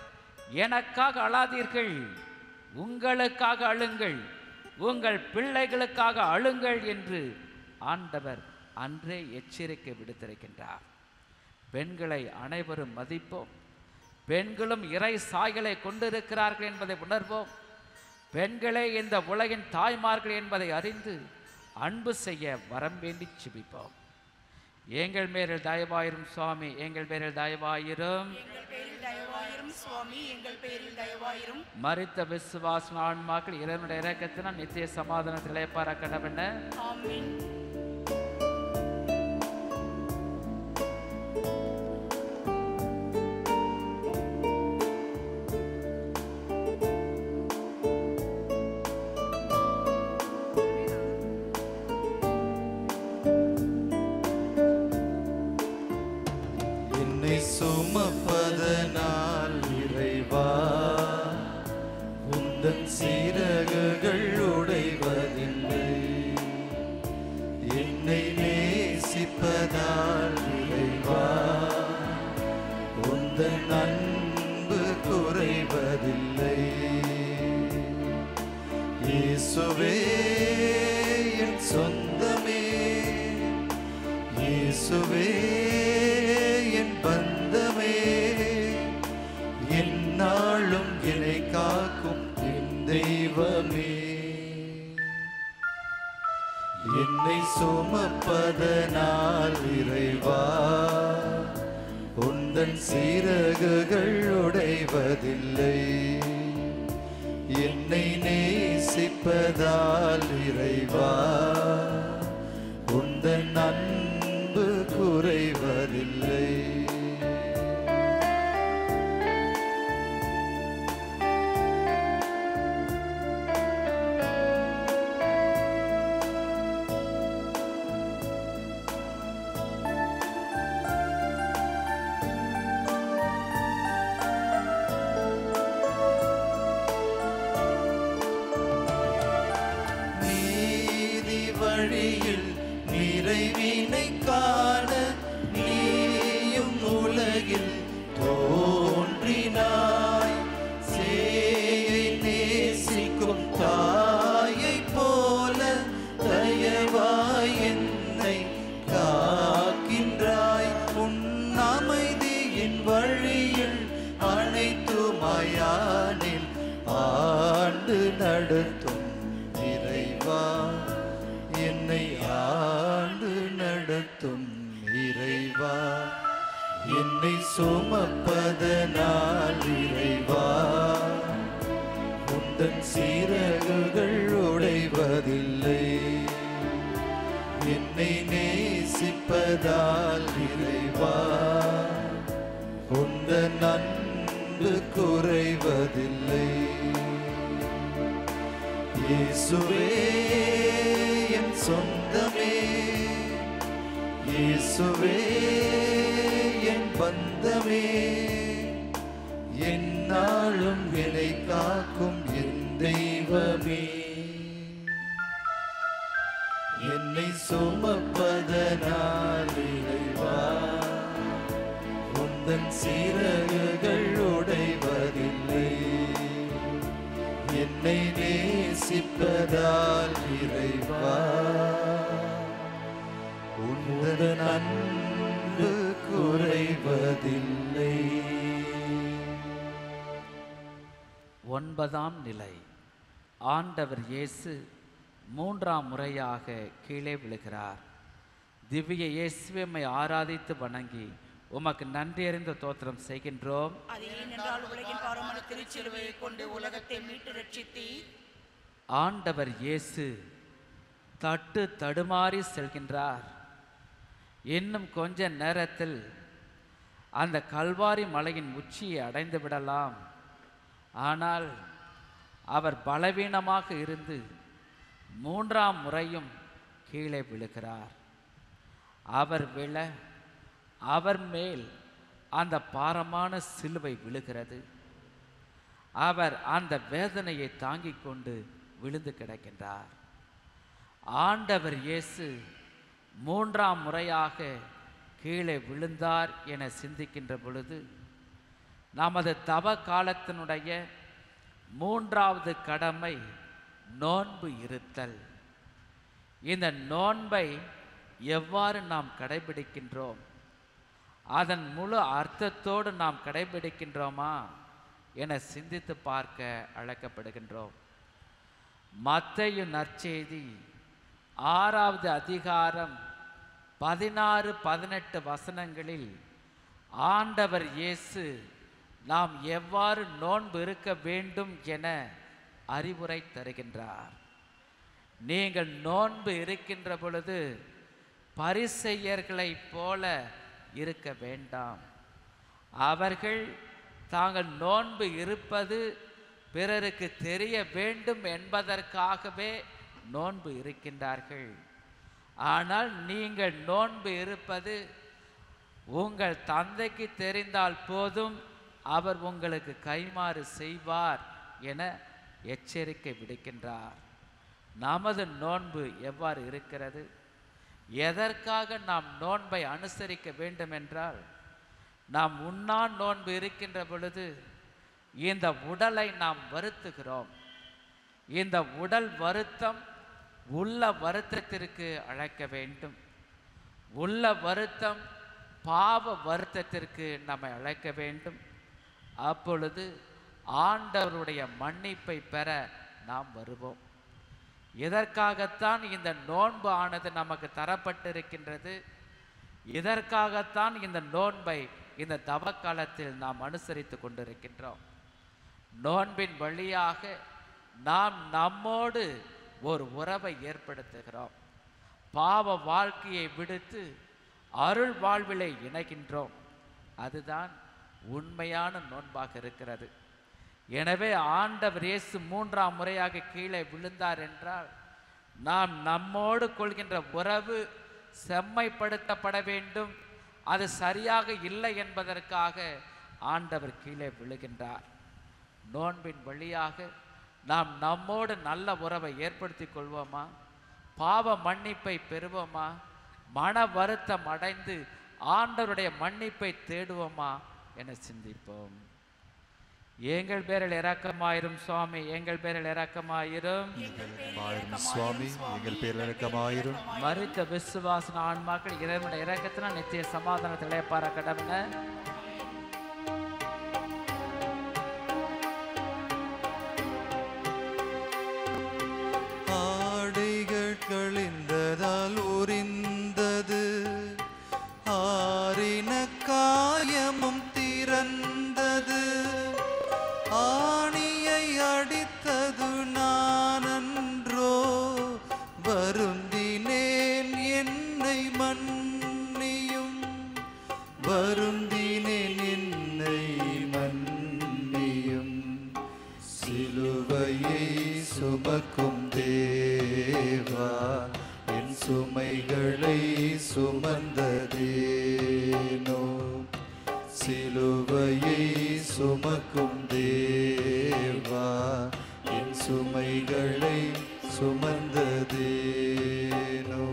எனக்காக அழாதீர்கள் உங்களுக்காக அழுங்கள் உங்கள் பிள்ளைகளுக்காக அழுங்கள் என்று ஆண்டவர் அன்றே எச்சரிக்கை விடுத்திருக்கின்றார் பெண்களை அனைவரும் மதிப்போம் பெண்களும் இறை சாயலை கொண்டிருக்கிறார்கள் என்பதை உணர்வோம் பெண்களே இந்த உலகின் தாய்மார்கள் என்பதை அறிந்து அன்பு செய்ய வரம் வேண்டி சிபிப்போம் எங்கள் மேலில் தயவாயிரும் சுவாமி எங்கள் பேரில் தயவாயிரும் எங்கள் பேரில் தயவாயிரும் சுவாமி எங்கள் பேரில் தயவாயிரும் மறித்த விசுவாச ஆன்மாக்கள் இறைவனுடைய இறக்கத்தினால் நித்திய சமாதானத்திலே பறக்கடவென ஆமென் என்னை சுமப்பதனால் இறைவா உந்தன் சீரகுகள் உடைவதில்லை என்னை நேசிப்பதால் இறைவா உந்தன் அன்பு குறைவதில்லை இயேசுவே என் சொந்தமே இயேசுவே என் பந்தமே என்னாலும் என்னை காக்கும் என் தெய்வமே என்னை சுமப்பதனால் இறைவா உந்தன் சீரகுகள் உடைவதில்லை என்னை நேசிப்பதால் இறைவா உந்தன் அன்பு குறைவதில்லை நீதி வழியில் நிறைவினை உலகில் தோன்றினாய் சேயை நேசிக்கும் தாயைப் போல தயவாய் என்னை காக்கின்றாய் உன் அமைதியின் வழியில் அனைத்துமாயானில் ஆண்டு நடத்தும் இறைவா என்னை ஆண்டு நடத்தும் இறைவா என்னை சுமப்பதனால் இறைவா உந்தன் சீரகுகள் உடைவதில்லை என்னை நேசிப்பதால் இறைவா உந்த அன்பு குறைவதில்லை இயேசுவே என் சொந்தமே இயேசுவே என் பந்தமே என்னாலும் என்னை காக்கும் என் தெய்வமே என்னை சுமப்பதனால் இறைவா உந்தன் சீரகுகள் உடைவதில்லை என்னை நேசிப்பதால் இறைவா உந்தன் அன்பு குறைவதில்லை ஒன்பதாம் நிலை ஆண்டவர் இயேசு மூன்றாம் முறையாக கீழே விழுகிறார் திவ்ய இயேசுவை ஆராதித்து வணங்கி உமக்கு நன்றி அறிந்த தோத்திரம் செய்கின்றோம் அது ஏனென்றால் உலகின் பாரமான திருச்சிலுவையை கொண்டு உலகத்தை மீட்டு ரட்சித்தீர் ஆண்டவர் இயேசு தட்டு தடுமாறி செல்கின்றார் இன்னும் கொஞ்ச நேரத்தில் அந்த கல்வாரி மலையின் உச்சியை அடைந்து விடலாம் ஆனால் அவர் பலவீனமாக இருந்து மூன்றாம் முறையும் கீழே விழுகிறார் அவர் விழ அவர் மேல் அந்த பாரமான சிலுவை விழுகிறது அவர் அந்த வேதனையை தாங்கிக் கொண்டு விழுந்து கிடக்கின்றார் ஆண்டவர் இயேசு மூன்றாம் முறையாக கீழே விழுந்தார் என சிந்திக்கின்ற பொழுது நமது தவ காலத்தினுடைய மூன்றாவது கடமை நோன்பு இருத்தல் இந்த நோன்பை எவ்வாறு நாம் கடைபிடிக்கின்றோம் அதன் முழு அர்த்தத்தோடு நாம் கடைபிடிக்கின்றோமா என சிந்தித்து பார்க்க அழைக்கப்படுகின்றோம் மத்தையு நற்செய்தி ஆறாவது அதிகாரம் பதினாறு பதினெட்டு வசனங்களில் ஆண்டவர் இயேசு நாம் எவ்வாறு நோன்பு இருக்க வேண்டும் என அறிவுரை தருகின்றார் நீங்கள் நோன்பு இருக்கின்ற பொழுது பரிசெய்யர்களைப் போல இருக்க வேண்டாம் அவர்கள் தாங்கள் நோன்பு இருப்பது பிறருக்கு தெரிய வேண்டும் என்பதற்காகவே நோன்பு இருக்கின்றார்கள் ஆனால் நீங்கள் நோன்பு இருப்பது உங்கள் தந்தைக்கு தெரிந்தால் போதும் அவர் உங்களுக்கு கைமாறு செய்வார் என எச்சரிக்கை விடுக்கின்றார் நமது நோன்பு எவ்வாறு இருக்கிறது எதற்காக நாம் நோன்பை அனுசரிக்க வேண்டும் என்றால் நாம் உண்ணா நோன்பு இருக்கின்ற பொழுது இந்த உடலை நாம் வருத்துகிறோம் இந்த உடல் வருத்தம் உள்ள வருத்தத்திற்கு அழைக்க வேண்டும் உள்ள வருத்தம் பாவ வருத்தத்திற்கு நம்மை அழைக்க வேண்டும் அப்பொழுது ஆண்டவருடைய மன்னிப்பை பெற நாம் வருவோம் இதற்காகத்தான் இந்த நோன்பு ஆனது நமக்கு தரப்பட்டிருக்கின்றது இதற்காகத்தான் இந்த நோன்பை இந்த தவக்காலத்தில் நாம் அனுசரித்து கொண்டிருக்கின்றோம் நோன்பின் வழியாக நாம் நம்மோடு ஒரு உறவை ஏற்படுத்துகிறோம் பாவ வாழ்க்கையை விடுத்து அருள் வாழ்விலை இணைகின்றோம் அதுதான் உண்மையான நோன்பாக இருக்கிறது எனவே ஆண்டவர் இயேசு மூன்றாம் முறையாக கீழே விழுந்தார் என்றால் நாம் நம்மோடு கொள்கின்ற உறவு செம்மைப்படுத்தப்பட வேண்டும் அது சரியாக இல்லை என்பதற்காக ஆண்டவர் கீழே விழுகின்றார் நோன்பின் வழியாக நாம் நம்மோடு நல்ல உறவை ஏற்படுத்தி கொள்வோமா பாவ மன்னிப்பை பெறுவோமா மன வருத்தம் அடைந்து ஆண்டவருடைய மன்னிப்பை தேடுவோமா என சிந்திப்போம் எங்கள் பேரில் இரக்கமாயிரும் சுவாமி எங்கள் பேரில் இரக்கமாயிரும் மாயிரும் சுவாமி எங்கள் பேரில் இறக்கமாயிரும் மறுத்த விசுவாசன ஆன்மாக்கள் இறைவனுடைய இரக்கத்தினால் நித்திய சமாதானத்தில் இளைப்பார கடவுன ஆடைகள் கழிந்ததால் உரிந்தது ஆறின காயமும் திறந்தது ஆணியை அடித்தது நானன்றோ வருந்தினேன் என்னை மன்னியும் வருந்தினேன் என்னை மன்னியும் சிலுவையை சுமக்கும் தேவா என் சுமைகளை சுமந்ததேனோ சிலுவையை சுமக்கும் தேவா என் சுமைகளை சுமந்ததேனோ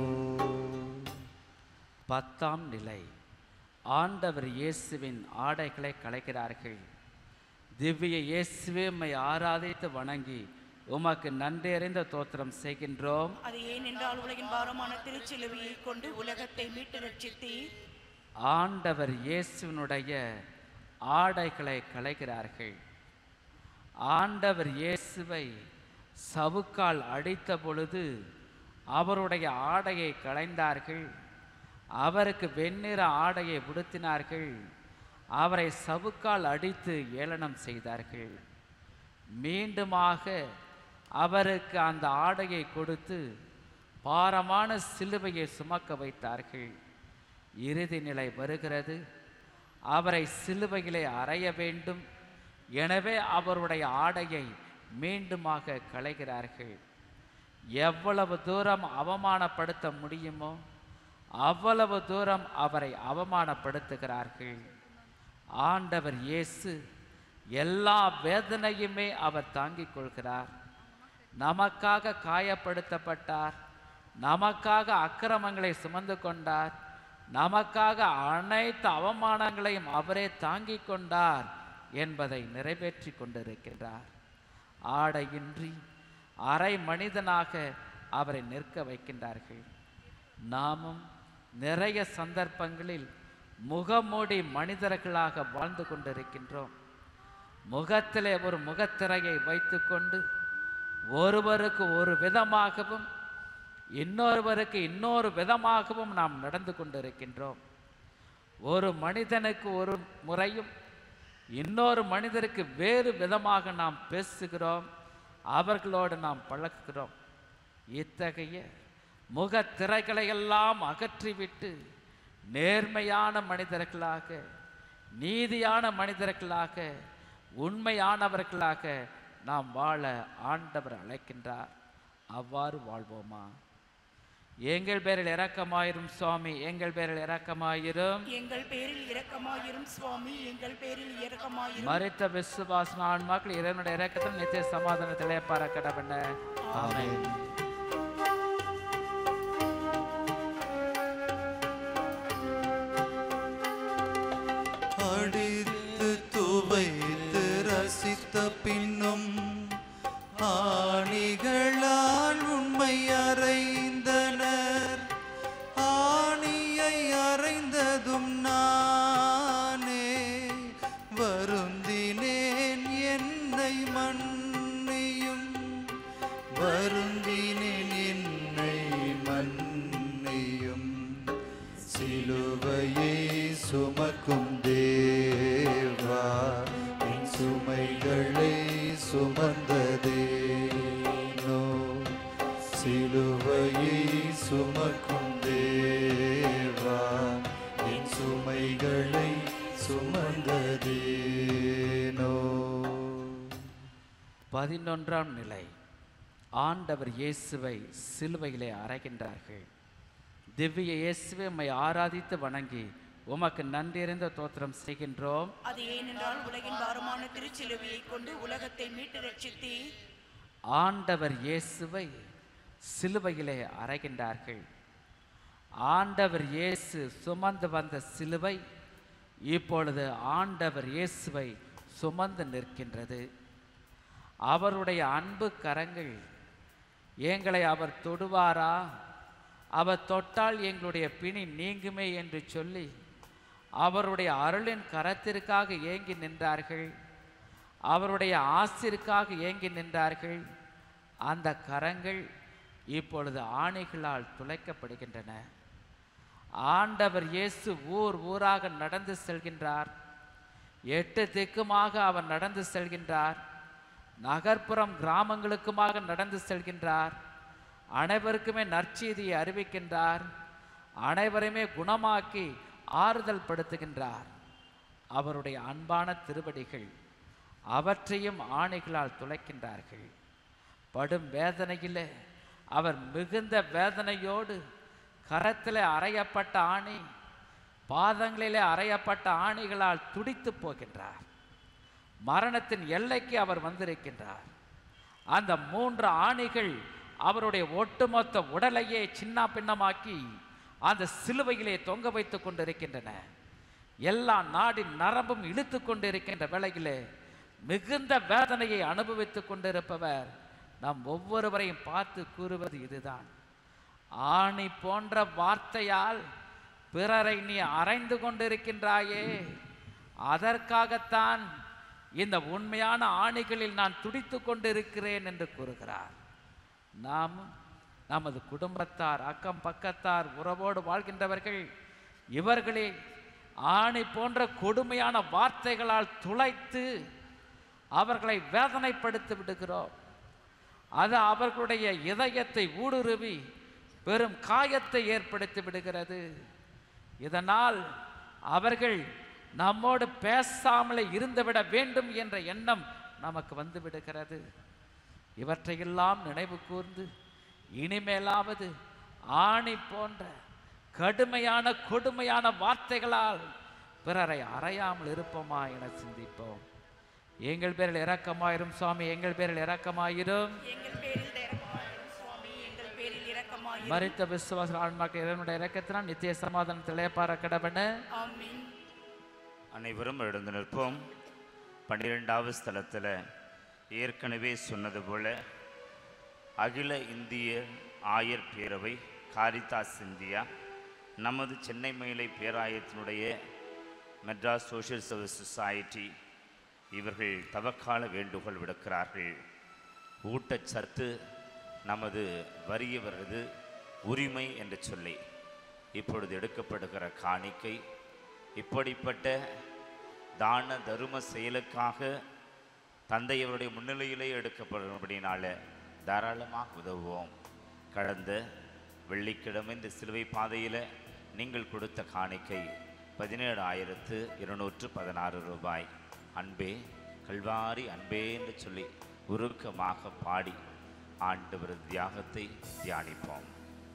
பத்தாம் நிலை ஆண்டவர் இயேசுவின் ஆடைகளை களைக்கிறார்கள் திவ்ய இயேசுவே உம்மை ஆராதித்து வணங்கி உமக்கு நன்றி தோத்திரம் செய்கின்றோம் அது ஏனென்றால் உலகின் பாரமான திருச்சிலுவையை கொண்டு உலகத்தை மீட்டு ரட்சித்தீர் ஆண்டவர் இயேசுவினுடைய ஆடைகளை களைகிறார்கள் ஆண்டவர் இயேசுவை சவுக்கால் அடித்த பொழுது அவருடைய ஆடையை களைந்தார்கள் அவருக்கு வெண்ணிற ஆடையை உடுத்தினார்கள் அவரை சவுக்கால் அடித்து ஏளனம் செய்தார்கள் மீண்டுமாக அவருக்கு அந்த ஆடையை கொடுத்து பாரமான சிலுவையை சுமக்க வைத்தார்கள் இறுதி நிலை வருகிறது அவரை சிலுவையிலே அறைய வேண்டும் எனவே அவருடைய ஆடையை மீண்டுமாக களைகிறார்கள் எவ்வளவு தூரம் அவமானப்படுத்த முடியுமோ அவ்வளவு தூரம் அவரை அவமானப்படுத்துகிறார்கள் ஆண்டவர் இயேசு எல்லா வேதனையுமே அவர் தாங்கிக் கொள்கிறார் நமக்காக காயப்படுத்தப்பட்டார் நமக்காக அக்கிரமங்களை சுமந்து கொண்டார் நமக்காக அனைத்து அவமானங்களையும் அவரே தாங்கிக் கொண்டார் என்பதை நிறைவேற்றி கொண்டிருக்கின்றார் ஆடையின்றி அரை மனிதனாக அவரை நிற்க வைக்கின்றார்கள் நாமும் நிறைய சந்தர்ப்பங்களில் முகமூடி மனிதர்களாக வாழ்ந்து கொண்டிருக்கின்றோம் முகத்திலே ஒரு முகத்திரையை வைத்துக்கொண்டு ஒருவருக்கு ஒரு விதமாகவும் இன்னொருவருக்கு இன்னொரு விதமாகவும் நாம் நடந்து கொண்டிருக்கின்றோம் ஒரு மனிதனுக்கு ஒரு முறையும் இன்னொரு மனிதருக்கு வேறு விதமாக நாம் பேசுகிறோம் அவர்களோடு நாம் பழகுகிறோம் இத்தகைய முகத்திரைகளை எல்லாம் அகற்றிவிட்டு நேர்மையான மனிதர்களாக நீதியான மனிதர்களாக உண்மையானவர்களாக நாம் வாழ ஆண்டவர் அழைக்கின்றார் அவ்வாறு வாழ்வோமா எங்கள் பேரில் இரக்கமாயிரும் சுவாமி எங்கள் பேரில் இரக்கமாயிரும் எங்கள் பேரில் இரக்கமாயிரும் சுவாமி எங்கள் பேரில் இரக்கமாயிரும் மறித்த விசுவாசன ஆன்மாக்கள் இறைவனுடைய இரக்கத்தில் நித்திய சமாதானத்திலே பறக்கடவன ஆமென் அடித்து துவைத்து ரசித்த பின்னும் ஆணிகளால் உண்மை அறைந்தனர் ஆணியை அறைந்ததும் நானே வருந்தினேன் என்னை மன்னியும் வருந்தினேன் என்னை மன்னியும் சிலுவையை சுமக்கும் தேவா என் சுமைகளை சுமந்ததேனோ சிலுவையை சுமக்கும் தேவா என் சுமைகளை சுமந்ததேனோ பதினொன்றாம் நிலை ஆண்டவர் இயேசுவை சிலுவையிலே அறைகின்றார்கள் திவ்ய இயேசுவை உம்மை ஆராதித்து வணங்கி உமக்கு நன்றியறிந்த தோத்திரம் செய்கின்றோம் அது ஏனென்றால் உலகின் பாரமான திருச்சிலுவையை கொண்டு உலகத்தை மீட்டு ரட்சித்தீர் ஆண்டவர் இயேசுவை சிலுவையிலே அறைகின்றார்கள் ஆண்டவர் இயேசு சுமந்து வந்த சிலுவை இப்பொழுது ஆண்டவர் இயேசுவை சுமந்து நிற்கின்றது அவருடைய அன்பு கரங்கள் எங்களை அவர் தொடுவாரா அவர் தொட்டால் எங்களுடைய பிணி நீங்குமே என்று சொல்லி அவருடைய அருளின் கரத்திற்காக ஏங்கி நின்றார்கள் அவருடைய ஆசிற்காக ஏங்கி நின்றார்கள் அந்த கரங்கள் இப்பொழுது ஆணைகளால் துளைக்கப்படுகின்றன ஆண்டவர் இயேசு ஊர் ஊராக நடந்து செல்கின்றார் எட்டு திக்குமாக அவர் நடந்து செல்கின்றார் நகர்ப்புறம் கிராமங்களுக்குமாக நடந்து செல்கின்றார் அனைவருக்குமே நற்செய்தியை அறிவிக்கின்றார் அனைவரையுமே குணமாக்கி ஆறுதல் படுத்துகின்றார் அவருடைய அன்பான திருவடிகள் அவற்றையும் ஆணைகளால் துளைக்கின்றார்கள் படும் வேதனையிலே அவர் மிகுந்த வேதனையோடு கரத்திலே அறையப்பட்ட ஆணி பாதங்களிலே அறையப்பட்ட ஆணிகளால் துடித்து போகின்றார் மரணத்தின் எல்லைக்கு அவர் வந்திருக்கின்றார் அந்த மூன்று ஆணிகள் அவருடைய ஒட்டுமொத்த உடலையே சின்ன பின்னமாக்கி அந்த சிலுவையிலே தொங்க வைத்துக் கொண்டிருக்கின்றன எல்லா நாடின் நரம்பும் இழுத்து கொண்டிருக்கின்ற வேளையிலே மிகுந்த வேதனையை அனுபவித்துக் கொண்டிருப்பவர் நம் ஒவ்வொருவரையும் பார்த்து கூறுவது இதுதான் ஆணி போன்ற வார்த்தையால் பிறரை நீ அறைந்து கொண்டிருக்கின்றாயே அதற்காகத்தான் இந்த உண்மையான ஆணிகளில் நான் துடித்து கொண்டிருக்கிறேன் என்று கூறுகிறார் நாம் நமது குடும்பத்தார் அக்கம் பக்கத்தார் உறவோடு வாழ்கின்றவர்கள் இவர்களே ஆணி போன்ற கொடுமையான வார்த்தைகளால் துளைத்து அவர்களை வேதனைப்படுத்தி விடுகிறோம் அது அவர்களுடைய இதயத்தை ஊடுருவி பெரும் காயத்தை ஏற்படுத்தி விடுகிறது இதனால் அவர்கள் நம்மோடு பேசாமலே இருந்துவிட வேண்டும் என்ற எண்ணம் நமக்கு வந்து விடுகிறது இவற்றையெல்லாம் நினைவு கூர்ந்து இனிமேலாவது ஆணி போன்ற கடுமையான கொடுமையான வார்த்தைகளால் பிறரை அறையாமல் இருப்போமா என சிந்திப்போம் எங்கள் பேரில் இரக்கமாயிரும் சுவாமி எங்கள் பேரில் இரக்கமாயிரும் எங்கள் பேரில் இரக்கமாயிரும் சுவாமி எங்கள் பேரில் இரக்கமாயிரும் மறித்த விசுவாச ஆன்மாக்கள் இறைவனுடைய இரக்கத்தினால் நித்திய சமாதானத்தில் இளையப்பார கடவன ஆமென் அனைவரும் எழுந்து நிற்போம் பன்னிரெண்டாவது ஸ்தலத்தில் ஏற்கனவே சொன்னது போல அகில இந்திய ஆயர் பேரவை காரிதாஸ் இந்தியா நமது சென்னை மயிலை பேராயத்தினுடைய மெட்ராஸ் சோஷியல் சர்வீஸ் சொசைட்டி இவர்கள் தவக்கால வேண்டுகோள் விடுக்கிறார்கள் ஊட்டச்சத்து நமது வறியவரது உரிமை என்று சொல்லி இப்பொழுது எடுக்கப்படுகிற காணிக்கை இப்படிப்பட்ட தான தரும செயலுக்காக தந்தையவருடைய முன்னிலையிலே எடுக்கப்படும்படினால தாராளமாக உதவுவோம் கடந்த வெள்ளிக்கிழமை இந்த சிலுவை பாதையில் நீங்கள் கொடுத்த காணிக்கை பதினேழு ஆயிரத்து இருநூற்று பதினாறு ரூபாய் அன்பே கல்வாரி அன்பே என்று சொல்லி உருக்கமாக பாடி ஆண்டவர் தியாகத்தை தியானிப்போம்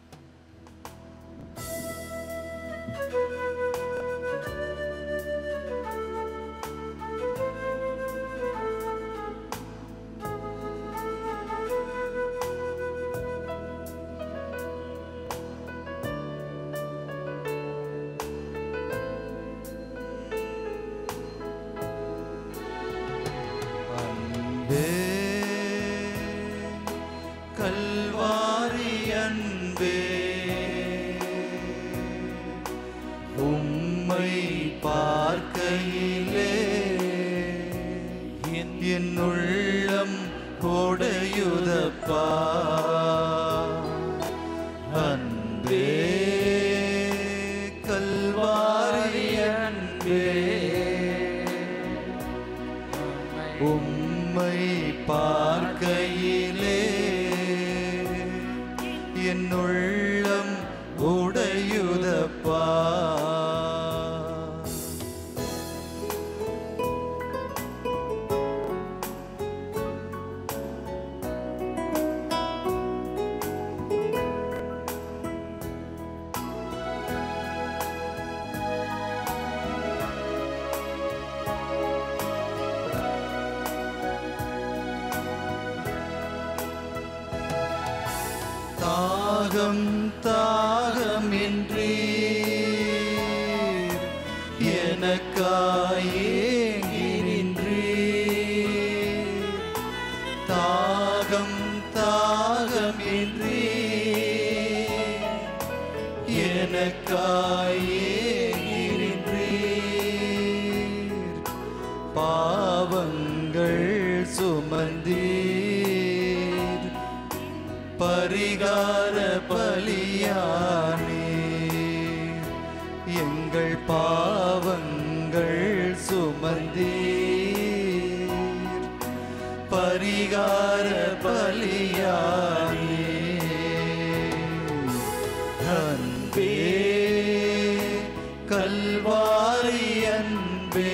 அன்பே கல்வாரி அன்பே உம்மை பார்க்கையிலே என் உள்ளம் கொடையுதப்பா அன்பே கல்வாரி அன்பே உம்மை பார்க்கையிலே என் உள்ளம் உடையுதப்பா தாகம் தாகம் என்று பாவங்கள் சுமந்தீர் பரிகார பலியானே எங்கள் பாவங்கள் சுமந்தீர் பரிகார பலியானே அன்பே கல்வாரி அன்பே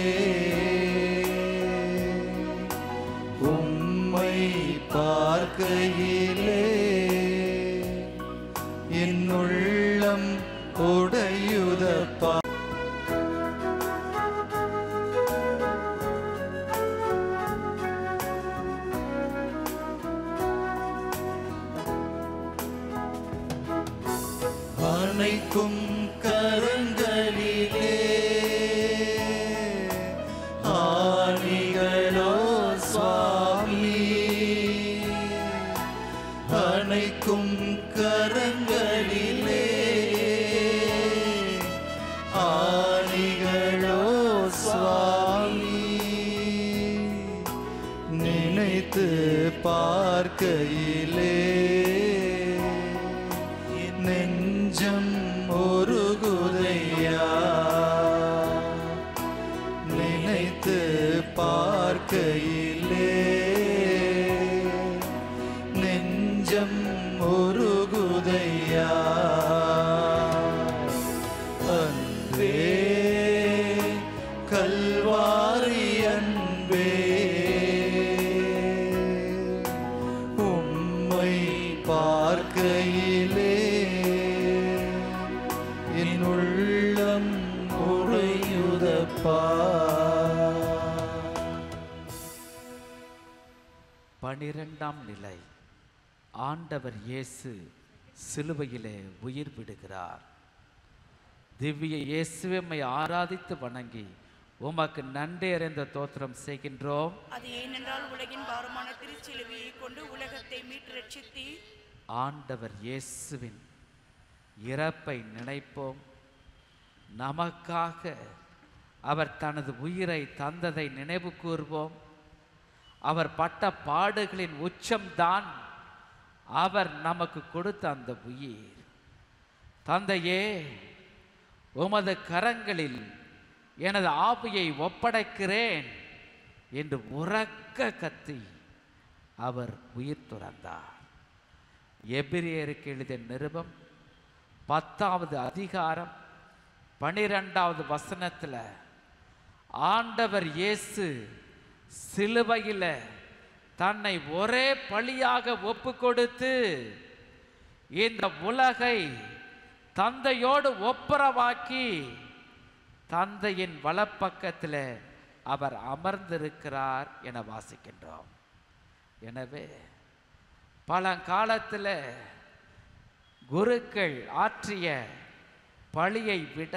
உம்மை பார்க்கையிலே என் உள்ளம் உடையுதப்பா அணைக்கும் கரங்களிலே ஆணிகளோ சுவாமி அணைக்கும் கரங்களிலே ஆணிகளோ சுவாமி நினைத்து பார்க்கையிலே நெஞ்சம் ஒருகுதையா நினைத்து பார்க்கையிலே நெஞ்சம் ஒருகுதையா அன்பே கல்வாரி அன்பே உம்மை பார்க்கையிலே என் உள்ளம் உடையுதப்பா பனிரெண்டாம் நிலை ஆண்டவர் இயேசு சிலுவையிலே உயிர் விடுகிறார் திவ்ய இயேசுவை ஆராதித்து வணங்கி உமக்கு நன்றி அறிந்த தோத்திரம் செய்கின்றோம் அது ஏனென்றால் உலகின் பாரமான திருச்சிலுவையை கொண்டு உலகத்தை மீட்டு ரட்சித்தி ஆண்டவர் இயேசுவின் இறப்பை நினைப்போம் நமக்காக அவர் தனது உயிரை தந்ததை நினைவு கூர்வோம் அவர் பட்ட பாடுகளின் உச்சம்தான் அவர் நமக்கு கொடுத்த அந்த உயிர் தந்தையே உமது கரங்களில் எனது ஆவியை ஒப்படைக்கிறேன் என்று உறக்க கத்தி அவர் உயிர் துறந்தார் எபிரியருக்கு எழுதிய நிருபம் பத்தாவது அதிகாரம் பனிரெண்டாவது வசனத்தில் ஆண்டவர் இயேசு சிலுவையில் தன்னை ஒரே பலியாக ஒப்பு கொடுத்து இந்த உலகை தந்தையோடு ஒப்புரவாக்கி தந்தையின் வலப்பக்கத்தில் அவர் அமர்ந்திருக்கிறார் என வாசிக்கின்றோம் எனவே பழங்காலத்தில் குருக்கள் ஆற்றிய பழியை விட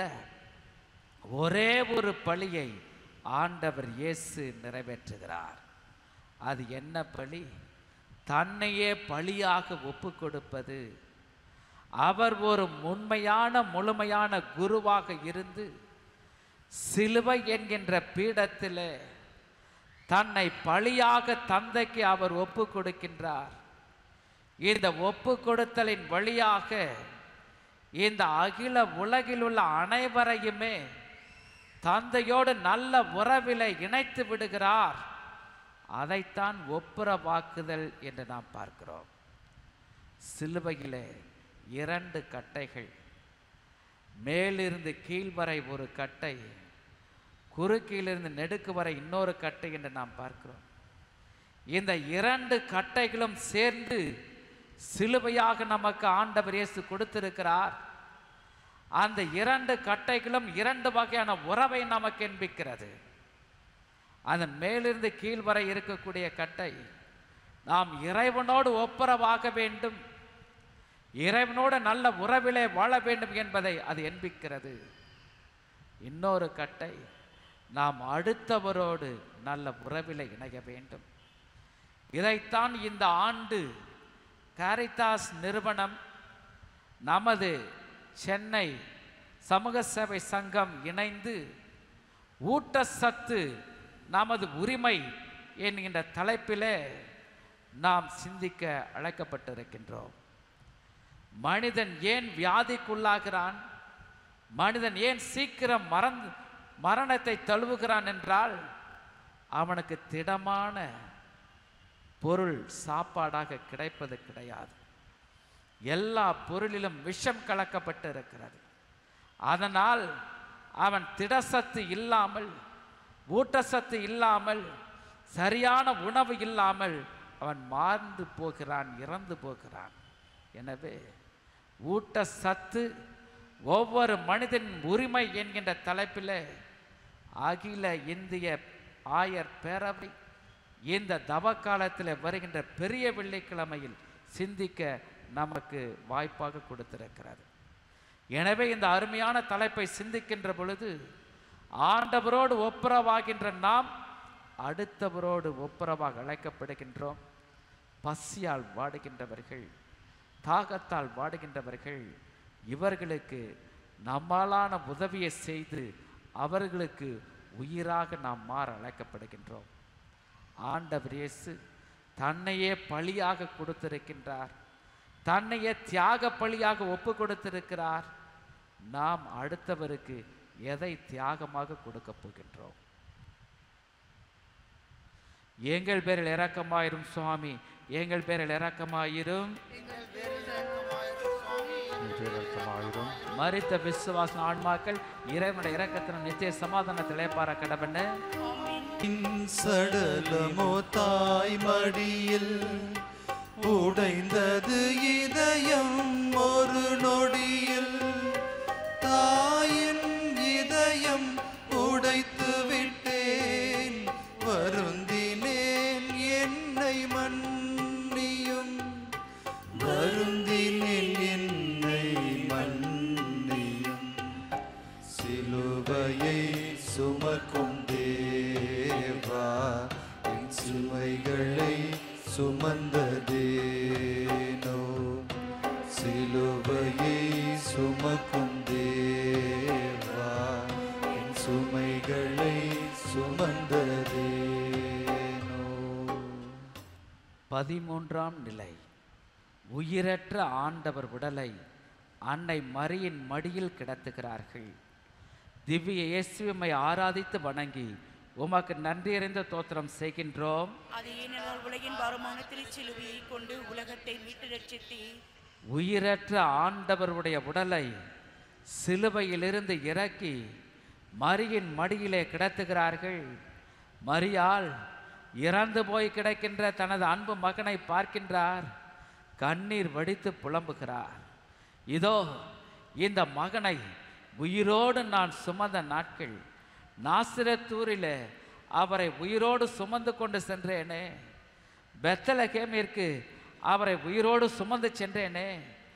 ஒரே ஒரு பழியை ஆண்டவர் இயேசு நிறைவேற்றுகிறார் அது என்ன பழி தன்னையே பழியாக ஒப்பு கொடுப்பது அவர் ஒரு உண்மையான முழுமையான குருவாக இருந்து சிலுவை என்கின்ற பீடத்தில் தன்னை பழியாக தந்தைக்கு அவர் ஒப்பு கொடுக்கின்றார் இந்த ஒப்பு கொடுத்தலின் வழியாக இந்த அகில உலகில் உள்ள அனைவரையுமே தந்தையோடு நல்ல உறவிலை இணைத்து விடுகிறார் அதைத்தான் ஒப்புரவாக்குதல் என்று நாம் பார்க்கிறோம் சிலுவையிலே இரண்டு கட்டைகள் மேலிருந்து கீழ் வரை ஒரு கட்டை குறுக்கிலிருந்து நெடுக்கு வரை இன்னொரு கட்டை என்று நாம் பார்க்கிறோம் இந்த இரண்டு கட்டைகளும் சேர்ந்து சிலுவையாக நமக்கு ஆண்டவர் இயேசு கொடுத்திருக்கிறார் அந்த இரண்டு கட்டைகளும் இரண்டு வகையான உறவை நமக்கு என்பிக்கிறது அந்த மேலிருந்து கீழ் வரை இருக்கக்கூடிய கட்டை நாம் இறைவனோடு ஒப்புரவாக வேண்டும் இறைவனோடு நல்ல உறவிலே வாழ வேண்டும் என்பதை அது என்பிக்கிறது இன்னொரு கட்டை நாம் அடுத்தவரோடு நல்ல உறவிலே இணைய வேண்டும் இதைத்தான் இந்த ஆண்டு காரித்தாஸ் நிறுவனம் நமது சென்னை சமூக சேவை சங்கம் இணைந்து ஊட்டச்சத்து நமது உரிமை என்கின்ற தலைப்பிலே நாம் சிந்திக்க அழைக்கப்பட்டிருக்கின்றோம் மனிதன் ஏன் வியாதிக்குள்ளாகிறான் மனிதன் ஏன் சீக்கிரம் மறந்து மரணத்தை தழுவுகிறான் என்றால் அவனுக்கு திடமான பொருள் சாப்பாடாக கிடைப்பது கிடையாது எல்லா பொருளிலும் விஷம் கலக்கப்பட்டு இருக்கிறது அதனால் அவன் திடசத்து இல்லாமல் ஊட்டச்சத்து இல்லாமல் சரியான உணவு இல்லாமல் அவன் மார்ந்து போகிறான் இறந்து போகிறான் எனவே ஊட்டச்சத்து ஒவ்வொரு மனிதனின் உரிமை என்கின்ற தலைப்பில் அகில இந்திய ஆயர் பேரவை இந்த தவ காலத்தில் வருகின்ற பெரிய வெள்ளிக்கிழமையில் சிந்திக்க நமக்கு வாய்ப்பாக கொடுத்திருக்கிறது எனவே இந்த அருமையான தலைப்பை சிந்திக்கின்ற பொழுது ஆண்டவரோடு ஒப்புரவாகின்ற நாம் அடுத்தவரோடு ஒப்புரவாக அழைக்கப்படுகின்றோம் பசியால் வாடுகின்றவர்கள் தாகத்தால் வாடுகின்றவர்கள் இவர்களுக்கு நம்மாலான உதவியை செய்து அவர்களுக்கு உயிராக நாம் மாற அழைக்கப்படுகின்றோம் ஆண்டவர் இயேசு தன்னையே பலியாக கொடுத்திருக்கின்றார் தன்னையே தியாக பலியாக ஒப்பு கொடுத்திருக்கிறார் நாம் அடுத்தவருக்கு எதை தியாகமாக கொடுக்க போகின்றோம் எங்கள் பேரில் இரக்கமாயிரும் சுவாமி எங்கள் பேரில் இரக்கமாயிரும் எங்கள் பேரில் இரக்கமாயிரும் சுவாமி எங்கள் இரக்கமாயிரும் மறித்த விசுவாச ஆன்மாக்கள் இறைவனுடைய இரக்கத்தின் நித்திய சமாதானத்திலே பார கடவன்னு சடலமோ தாய் மடியில் உடைந்தது இதயம் ஒரு நொடியில் தாயின் இதயம் உடைத்து விட்டேன் வருந்தினேன் என்னை மன்னியும் வருந்தினேன் என்னை மன்னியும் சிலுவையை சுமக்கும் தேவா என் சுமைகளை சுமந்ததேனோ சிலுவையை சுமக்கும் தேவா என் சுமைகளை சுமந்ததேனோ பதிமூன்றாம் நிலை உயிரற்ற ஆண்டவர் உடலை அன்னை மரியின் மடியில் கிடத்துகிறார்கள் திவ்ய இயேசுவை ஆராதித்து வணங்கி உமக்கு நன்றியறிந்த தோத்திரம் செய்கின்றோம் அது ஏனென்றால் உலகின் பாரமான திருச்சிலுவையை கொண்டு உலகத்தை மீட்டு ரட்சித்தீர் உயிரற்ற ஆண்டவருடைய உடலை சிலுவையிலிருந்து இறக்கி மரியின் மடியிலே கிடத்துகிறார்கள் மரியாள் இறந்து போய் கிடக்கின்ற தனது அன்பு மகனை பார்க்கின்றார் கண்ணீர் வடித்து புலம்புகிறார் இதோ இந்த மகனை உயிரோடு நான் சுமந்த நாட்கள் நாசிரத்தூரிலே அவரை உயிரோடு சுமந்து கொண்டு சென்றேனே பெத்தலகேமிற்கு அவரை உயிரோடு சுமந்து சென்றேனே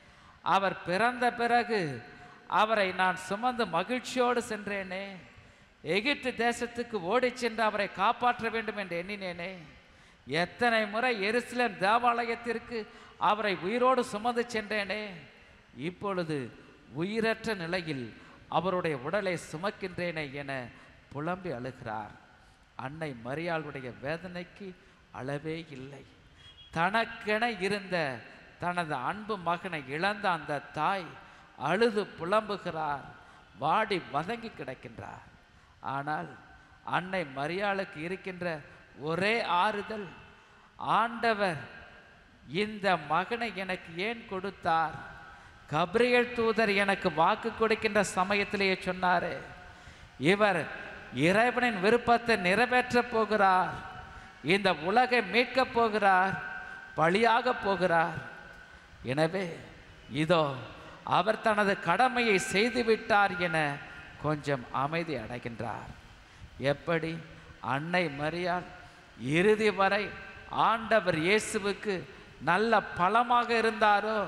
அவர் பிறந்த பிறகு அவரை நான் சுமந்து மகிழ்ச்சியோடு சென்றேனே எகிப்து தேசத்துக்கு ஓடிச் சென்று அவரை காப்பாற்ற வேண்டும் என்று எண்ணினேனே எத்தனை முறை எருசலேம் தேவாலயத்திற்கு அவரை உயிரோடு சுமந்து சென்றேனே இப்பொழுது உயிரற்ற நிலையில் அவருடைய உடலை சுமக்கின்றேனே என புலம்பி அழுகிறார் அன்னை மரியாளுடைய வேதனைக்கு அளவே இல்லை தனக்கென இருந்த தனது அன்பு மகனை இழந்த அந்த தாய் அழுது புலம்புகிறார் வாடி வதங்கி கிடக்கின்றார் ஆனால் அன்னை மரியாளுக்கு இருக்கின்ற ஒரே ஆறுதல் ஆண்டவர் இந்த மகனை எனக்கு ஏன் கொடுத்தார் கப்ரியல் தூதர் எனக்கு வாக்கு கொடுக்கின்ற சமயத்திலேயே சொன்னாரே இவர் இறைவனின் விருப்பத்தை நிறைவேற்றப் போகிறார் இந்த உலகை மீட்கப் போகிறார் பலியாக போகிறார் எனவே இதோ அவர் தனது கடமையை செய்துவிட்டார் என கொஞ்சம் அமைதி அடைகின்றார் எப்படி அன்னை மரியாள் இறுதி வரை ஆண்டவர் இயேசுவுக்கு நல்ல பலமாக இருந்தாரோ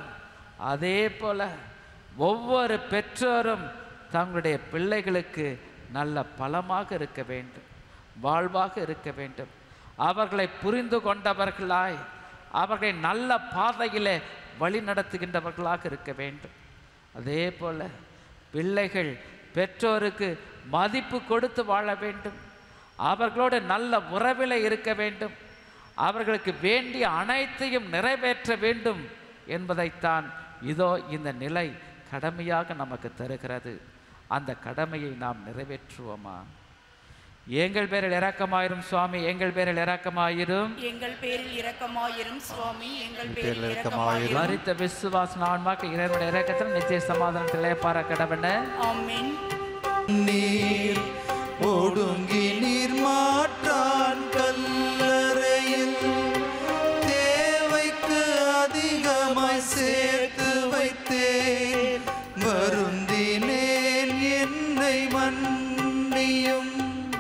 அதே போல ஒவ்வொரு பெற்றோரும் தங்களுடைய பிள்ளைகளுக்கு நல்ல பலமாக இருக்க வேண்டும் வாழ்வாக இருக்க வேண்டும் அவர்களை புரிந்து கொண்டவர்களாய் அவர்களை நல்ல பாதையிலே வழி நடத்துகின்றவர்களாக இருக்க வேண்டும் அதே போல பிள்ளைகள் பெற்றோருக்கு மதிப்பு கொடுத்து வாழ வேண்டும் அவர்களோடு நல்ல உறவில் இருக்க வேண்டும் அவர்களுக்கு வேண்டிய அனைத்தையும் நிறைவேற்ற வேண்டும் என்பதைத்தான் இதோ இந்த நிலை கடமையாக நமக்கு தருகிறது அந்த கடமையை நாம் நிறைவேற்றுவோமா எங்கள் பேரில் இரக்கமாயிரும் சுவாமி எங்கள் பேரில் இரக்கமாயிரும் எங்கள் பேரில் இரக்கமாயிரும் சுவாமி எங்கள் பேரில் பேரில் இரக்கமாயிரும். இரக்கமாயிரும் மறித்த விசுவாச ஆன்மாக்கு இறைவனுடைய இரக்கத்தில் நிச்சய சமாதானத்திலே பார கடவன ஆமென் நீர் ஒடுங்கி நீர் மாற்றான் கல்லறையில் தேவைக்கு அதிகமாய் சேர்த்து வைத்தேன் வருந்தினேன் என்னை மன்னியும்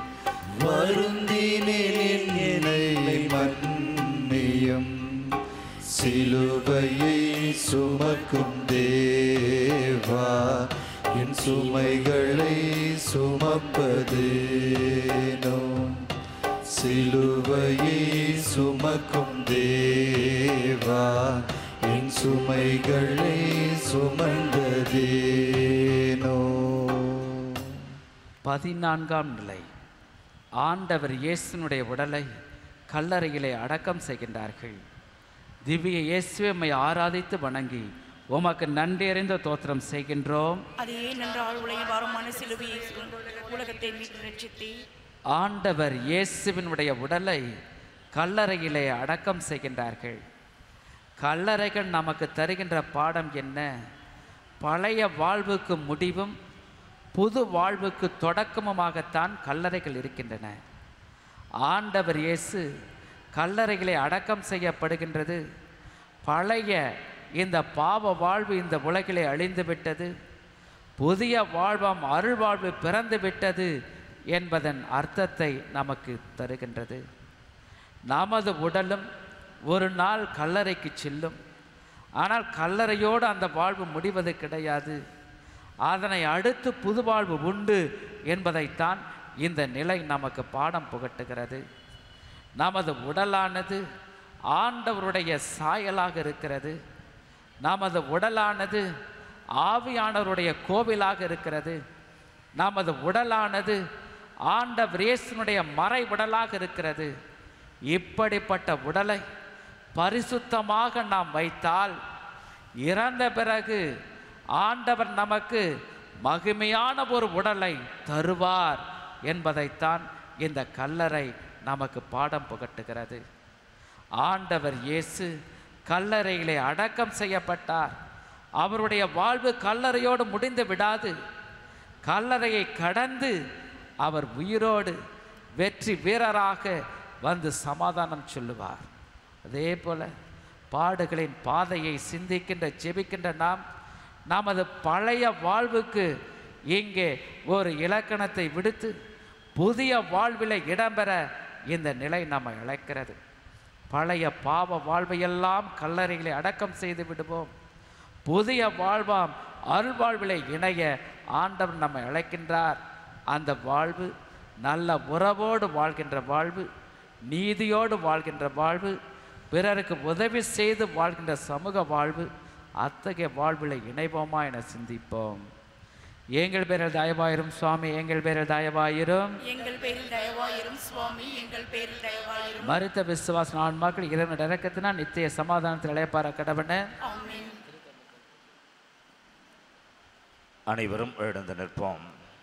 வருந்தினேன் என்னை மன்னியும் சிலுவையை சுமக்கும் தேவா என் சுமைகளை சுமப்பதேனோ சிலுவையை சுமக்கும் தேவா என் சுமைகளை சுமந்ததேனோ பதினான்காம் நிலை ஆண்டவர் இயேசுனுடைய உடலை கல்லறையிலே அடக்கம் செய்கின்றார்கள் திவ்ய இயேசுவை ஆராதித்து வணங்கி உமக்கு நன்றியறிந்த தோத்திரம் செய்கின்றோம் அது ஏனென்றால் உலகில் வாரமான சிலுவையை உலகத்தை மீட்டு ரட்சித்தே ஆண்டவர் இயேசுவினுடைய உடலை கல்லறையிலே அடக்கம் செய்கின்றார்கள் கல்லறைகள் நமக்கு தருகின்ற பாடம் என்ன பழைய வாழ்வுக்கு முடிவும் புது வாழ்வுக்கு தொடக்கமுமாகத்தான் கல்லறைகள் இருக்கின்றன ஆண்டவர் இயேசு கல்லறைகளை அடக்கம் செய்யப்படுகின்றது பழைய இந்த பாவ வாழ்வு இந்த உலகிலே அழிந்து விட்டது புதிய வாழ்வாம் அருள் வாழ்வு பிறந்து விட்டது என்பதன் அர்த்தத்தை நமக்கு தருகின்றது நமது உடலும் ஒரு நாள் கல்லறைக்கு செல்லும் ஆனால் கல்லறையோடு அந்த வாழ்வு முடிவது கிடையாது அதனை அடுத்து புது வாழ்வு உண்டு என்பதைத்தான் இந்த நிலை நமக்கு பாடம் புகட்டுகிறது நமது உடலானது ஆண்டவருடைய சாயலாக இருக்கிறது நமது உடலானது ஆவியானவருடைய கோவிலாக இருக்கிறது நமது உடலானது ஆண்டவர் இயேசுனுடைய மறை உடலாக இருக்கிறது இப்படிப்பட்ட உடலை பரிசுத்தமாக நாம் வைத்தால் இறந்த பிறகு ஆண்டவர் நமக்கு மகிமையான ஒரு உடலை தருவார் என்பதைத்தான் இந்த கல்லறை நமக்கு பாடம் புகட்டுகிறது ஆண்டவர் இயேசு கல்லறையிலே அடக்கம் செய்யப்பட்டார் அவருடைய வாழ்வு கல்லறையோடு முடிந்து விடாது கல்லறையை கடந்து அவர் உயிரோடு வெற்றி வீரராக வந்து சமாதானம் சொல்லுவார் அதே போல பாடுகளின் பாதையை சிந்திக்கின்ற ஜெபிக்கின்ற நாம் நமது பழைய வாழ்வுக்கு இங்கே ஒரு இலக்கணத்தை விடுத்து புதிய வாழ்வில் இடம்பெற இந்த நிலை நம்மை அழைக்கிறது பழைய பாவ வாழ்வையெல்லாம் கல்லறைகளை அடக்கம் செய்து விடுவோம் புதிய வாழ்வாம் அருள்வாழ்விலை இணைய ஆண்டவர் நம்மை அழைக்கின்றார் அந்த வாழ்வு நல்ல உறவோடு வாழ்கின்ற வாழ்வு நீதியோடு வாழ்கின்ற வாழ்வு பிறருக்கு உதவி செய்து வாழ்கின்ற சமூக வாழ்வு அத்தகைய வாழ்வில் இணைவோமா என சிந்திப்போம் எங்கள் பேரில் தயவாயிரும் சுவாமி எங்கள் பேரில் தயவாயிரும் எங்கள் பேரில் தயவாயிரும் சுவாமி எங்கள் பேரில் தயவாயிரும் மருத்த விசுவாச ஆன்மாக்கள் இறைவன் இறக்கத்தினா நித்திய சமாதானத்தில் இளையப்பார கடவன ஆமென் அனைவரும் எழுந்து நிற்போம்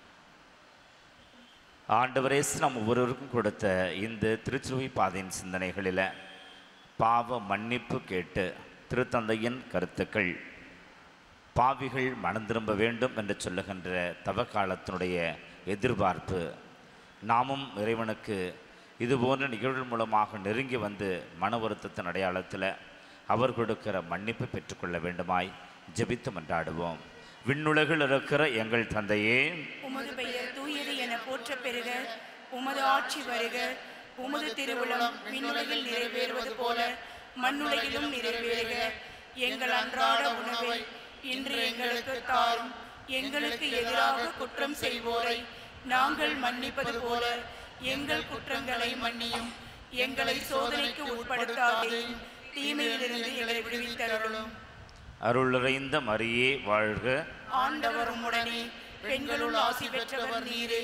ஆண்டவரே நம் ஒவ்வொருவருக்கும் கொடுத்த இந்த திருச்சுவை பாதையின் சிந்தனைகளில் பாவ மன்னிப்பு கேட்டு திருத்தந்தையின் கருத்துக்கள் பாவிகள் மனம் திரும்ப வேண்டும் என்று சொல்லுகின்ற தவக்காலத்தினுடைய எதிர்பார்ப்பு நாமும் இறைவனுக்கு இதுபோன்ற நிகழ்வுகள் மூலமாக நெருங்கி வந்து மன வருத்தத்தின் அடையாளத்தில் அவர் கொடுக்கிற மன்னிப்பு பெற்றுக்கொள்ள வேண்டுமாய் ஜெபித்து மன்றாடுவோம் விண்ணுலகில் இருக்கிற எங்கள் தந்தையே உமது பெயர் தூயது என போற்ற பெறுக உமது ஆட்சி வருக உமது திருவிழம் விண்ணுலகில் நிறைவேறுவது போல மண்ணுலகிலும் நிறைவேறுக எங்கள் அன்றாட உணவை இன்று எங்களுக்கு தாரும் எங்களுக்கு எதிராக குற்றம் செய்வோரை நாங்கள் மன்னிப்பது போல எங்கள் குற்றங்களை மன்னியும் எங்களை சோதனைக்கு உட்படுத்தாதேயும் தீமையிலிருந்து எங்களை விடுவித்தருளும் அருள் நிறைந்த மரியே வாழ்க ஆண்டவர் உம்முடனே பெண்களுள் ஆசி பெற்றவர் நீரே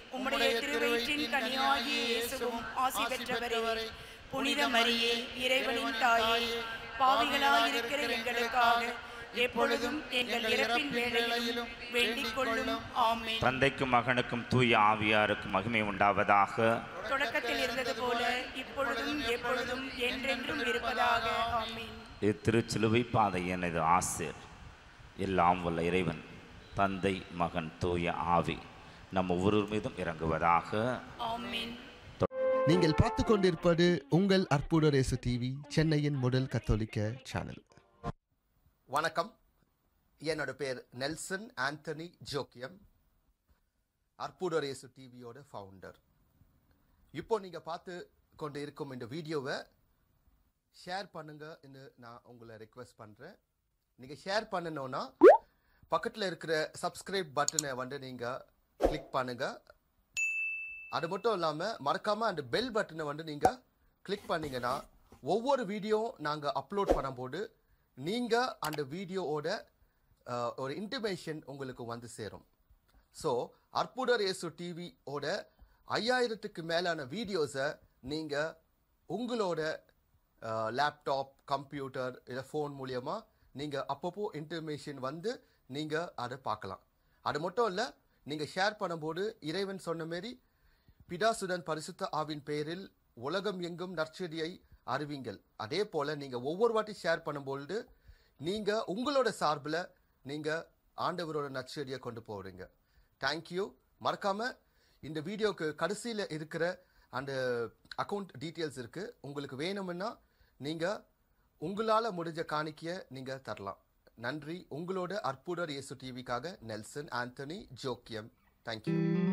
உம்முடைய திருவயிற்றின் கனியாகிய இயேசுவும் ஆசி பெற்றவரே புனித மரியே இறைவனின் தாயே பாவிகளாய் இருக்கிற எங்களுக்காக எப்பொழுதும் எங்கள் இறப்பின் வேளையிலும் வேண்டிக் கொள்ளும் ஆமென் தந்தைக்கும் மகனுக்கும் தூய ஆவியாருக்கும் மகிமை உண்டாவதாக தொடக்கத்தில் இருந்தது போல இப்பொழுதும் எப்பொழுதும் என்றென்றும் இருப்பதாக ஆமென் இத்திருச்சிலுவை பாதை எனது ஆசிர் எல்லாம் வல்ல இறைவன் தந்தை மகன் தூய ஆவி நம் ஒவ்வொருவர் மீதும் இறங்குவதாக ஆமென் நீங்கள் பார்த்து கொண்டிருப்பது உங்கள் அற்புத ரேசு டிவி சென்னையின் முதல் கத்தோலிக்க சேனல் வணக்கம் என்னோட பேர் நெல்சன் ஆண்டனி ஜோக்கியம் அற்புதரேசு டிவியோட ஃபவுண்டர் இப்போ நீங்கள் பார்த்து கொண்டு இருக்கும் இந்த வீடியோவை ஷேர் பண்ணுங்கன்னு நான் உங்களை ரெக்வெஸ்ட் பண்ணுறேன் நீங்கள் ஷேர் பண்ணணும்னா பக்கத்தில் இருக்கிற சப்ஸ்கிரைப் பட்டனை வந்து நீங்கள் கிளிக் பண்ணுங்கள் அது மட்டும் இல்லாமல் மறக்காமல் அந்த பெல் பட்டனை வந்து நீங்கள் கிளிக் பண்ணீங்கன்னா ஒவ்வொரு வீடியோ நாங்கள் அப்லோட் பண்ணும்போது நீங்கள் அந்த வீடியோவோட அஹ், ஒரு இன்டிமேஷன் உங்களுக்கு வந்து சேரும் ஸோ அற்புதர் இயேசு டிவியோட ஐயாயிரத்துக்கு மேலான வீடியோஸை நீங்கள் உங்களோட லேப்டாப் கம்ப்யூட்டர் இல்லை ஃபோன் மூலியமாக நீங்கள் அப்பப்போ இன்டர்மேஷன் வந்து நீங்கள் அதை பார்க்கலாம் அது மட்டும் இல்லை நீங்கள் ஷேர் பண்ணும்போது இறைவன் சொன்ன மாரி பிதாசுடன் பரிசுத்த ஆவின் பெயரில் உலகம் எங்கும் நற்செடியை அறிவிங்கள் அதே போல் நீங்கள் ஒவ்வொரு வாட்டி ஷேர் பண்ணும்பொழுது நீங்கள் உங்களோட சார்பில் நீங்கள் ஆண்டவரோட நற்செடியை கொண்டு போகிறீங்க தேங்க்யூ மறக்காமல் இந்த வீடியோக்கு கடைசியில் இருக்கிற அந்த அக்கௌண்ட் டீட்டெயில்ஸ் இருக்குது உங்களுக்கு வேணும்னா நீங்கள் உங்களால் முடிஞ்ச காணிக்கையை நீங்கள் தரலாம் நன்றி உங்களோட அற்புதர் இயேசு டிவிக்காக நெல்சன் ஆண்டனி ஜோக்கியம் தேங்க்யூ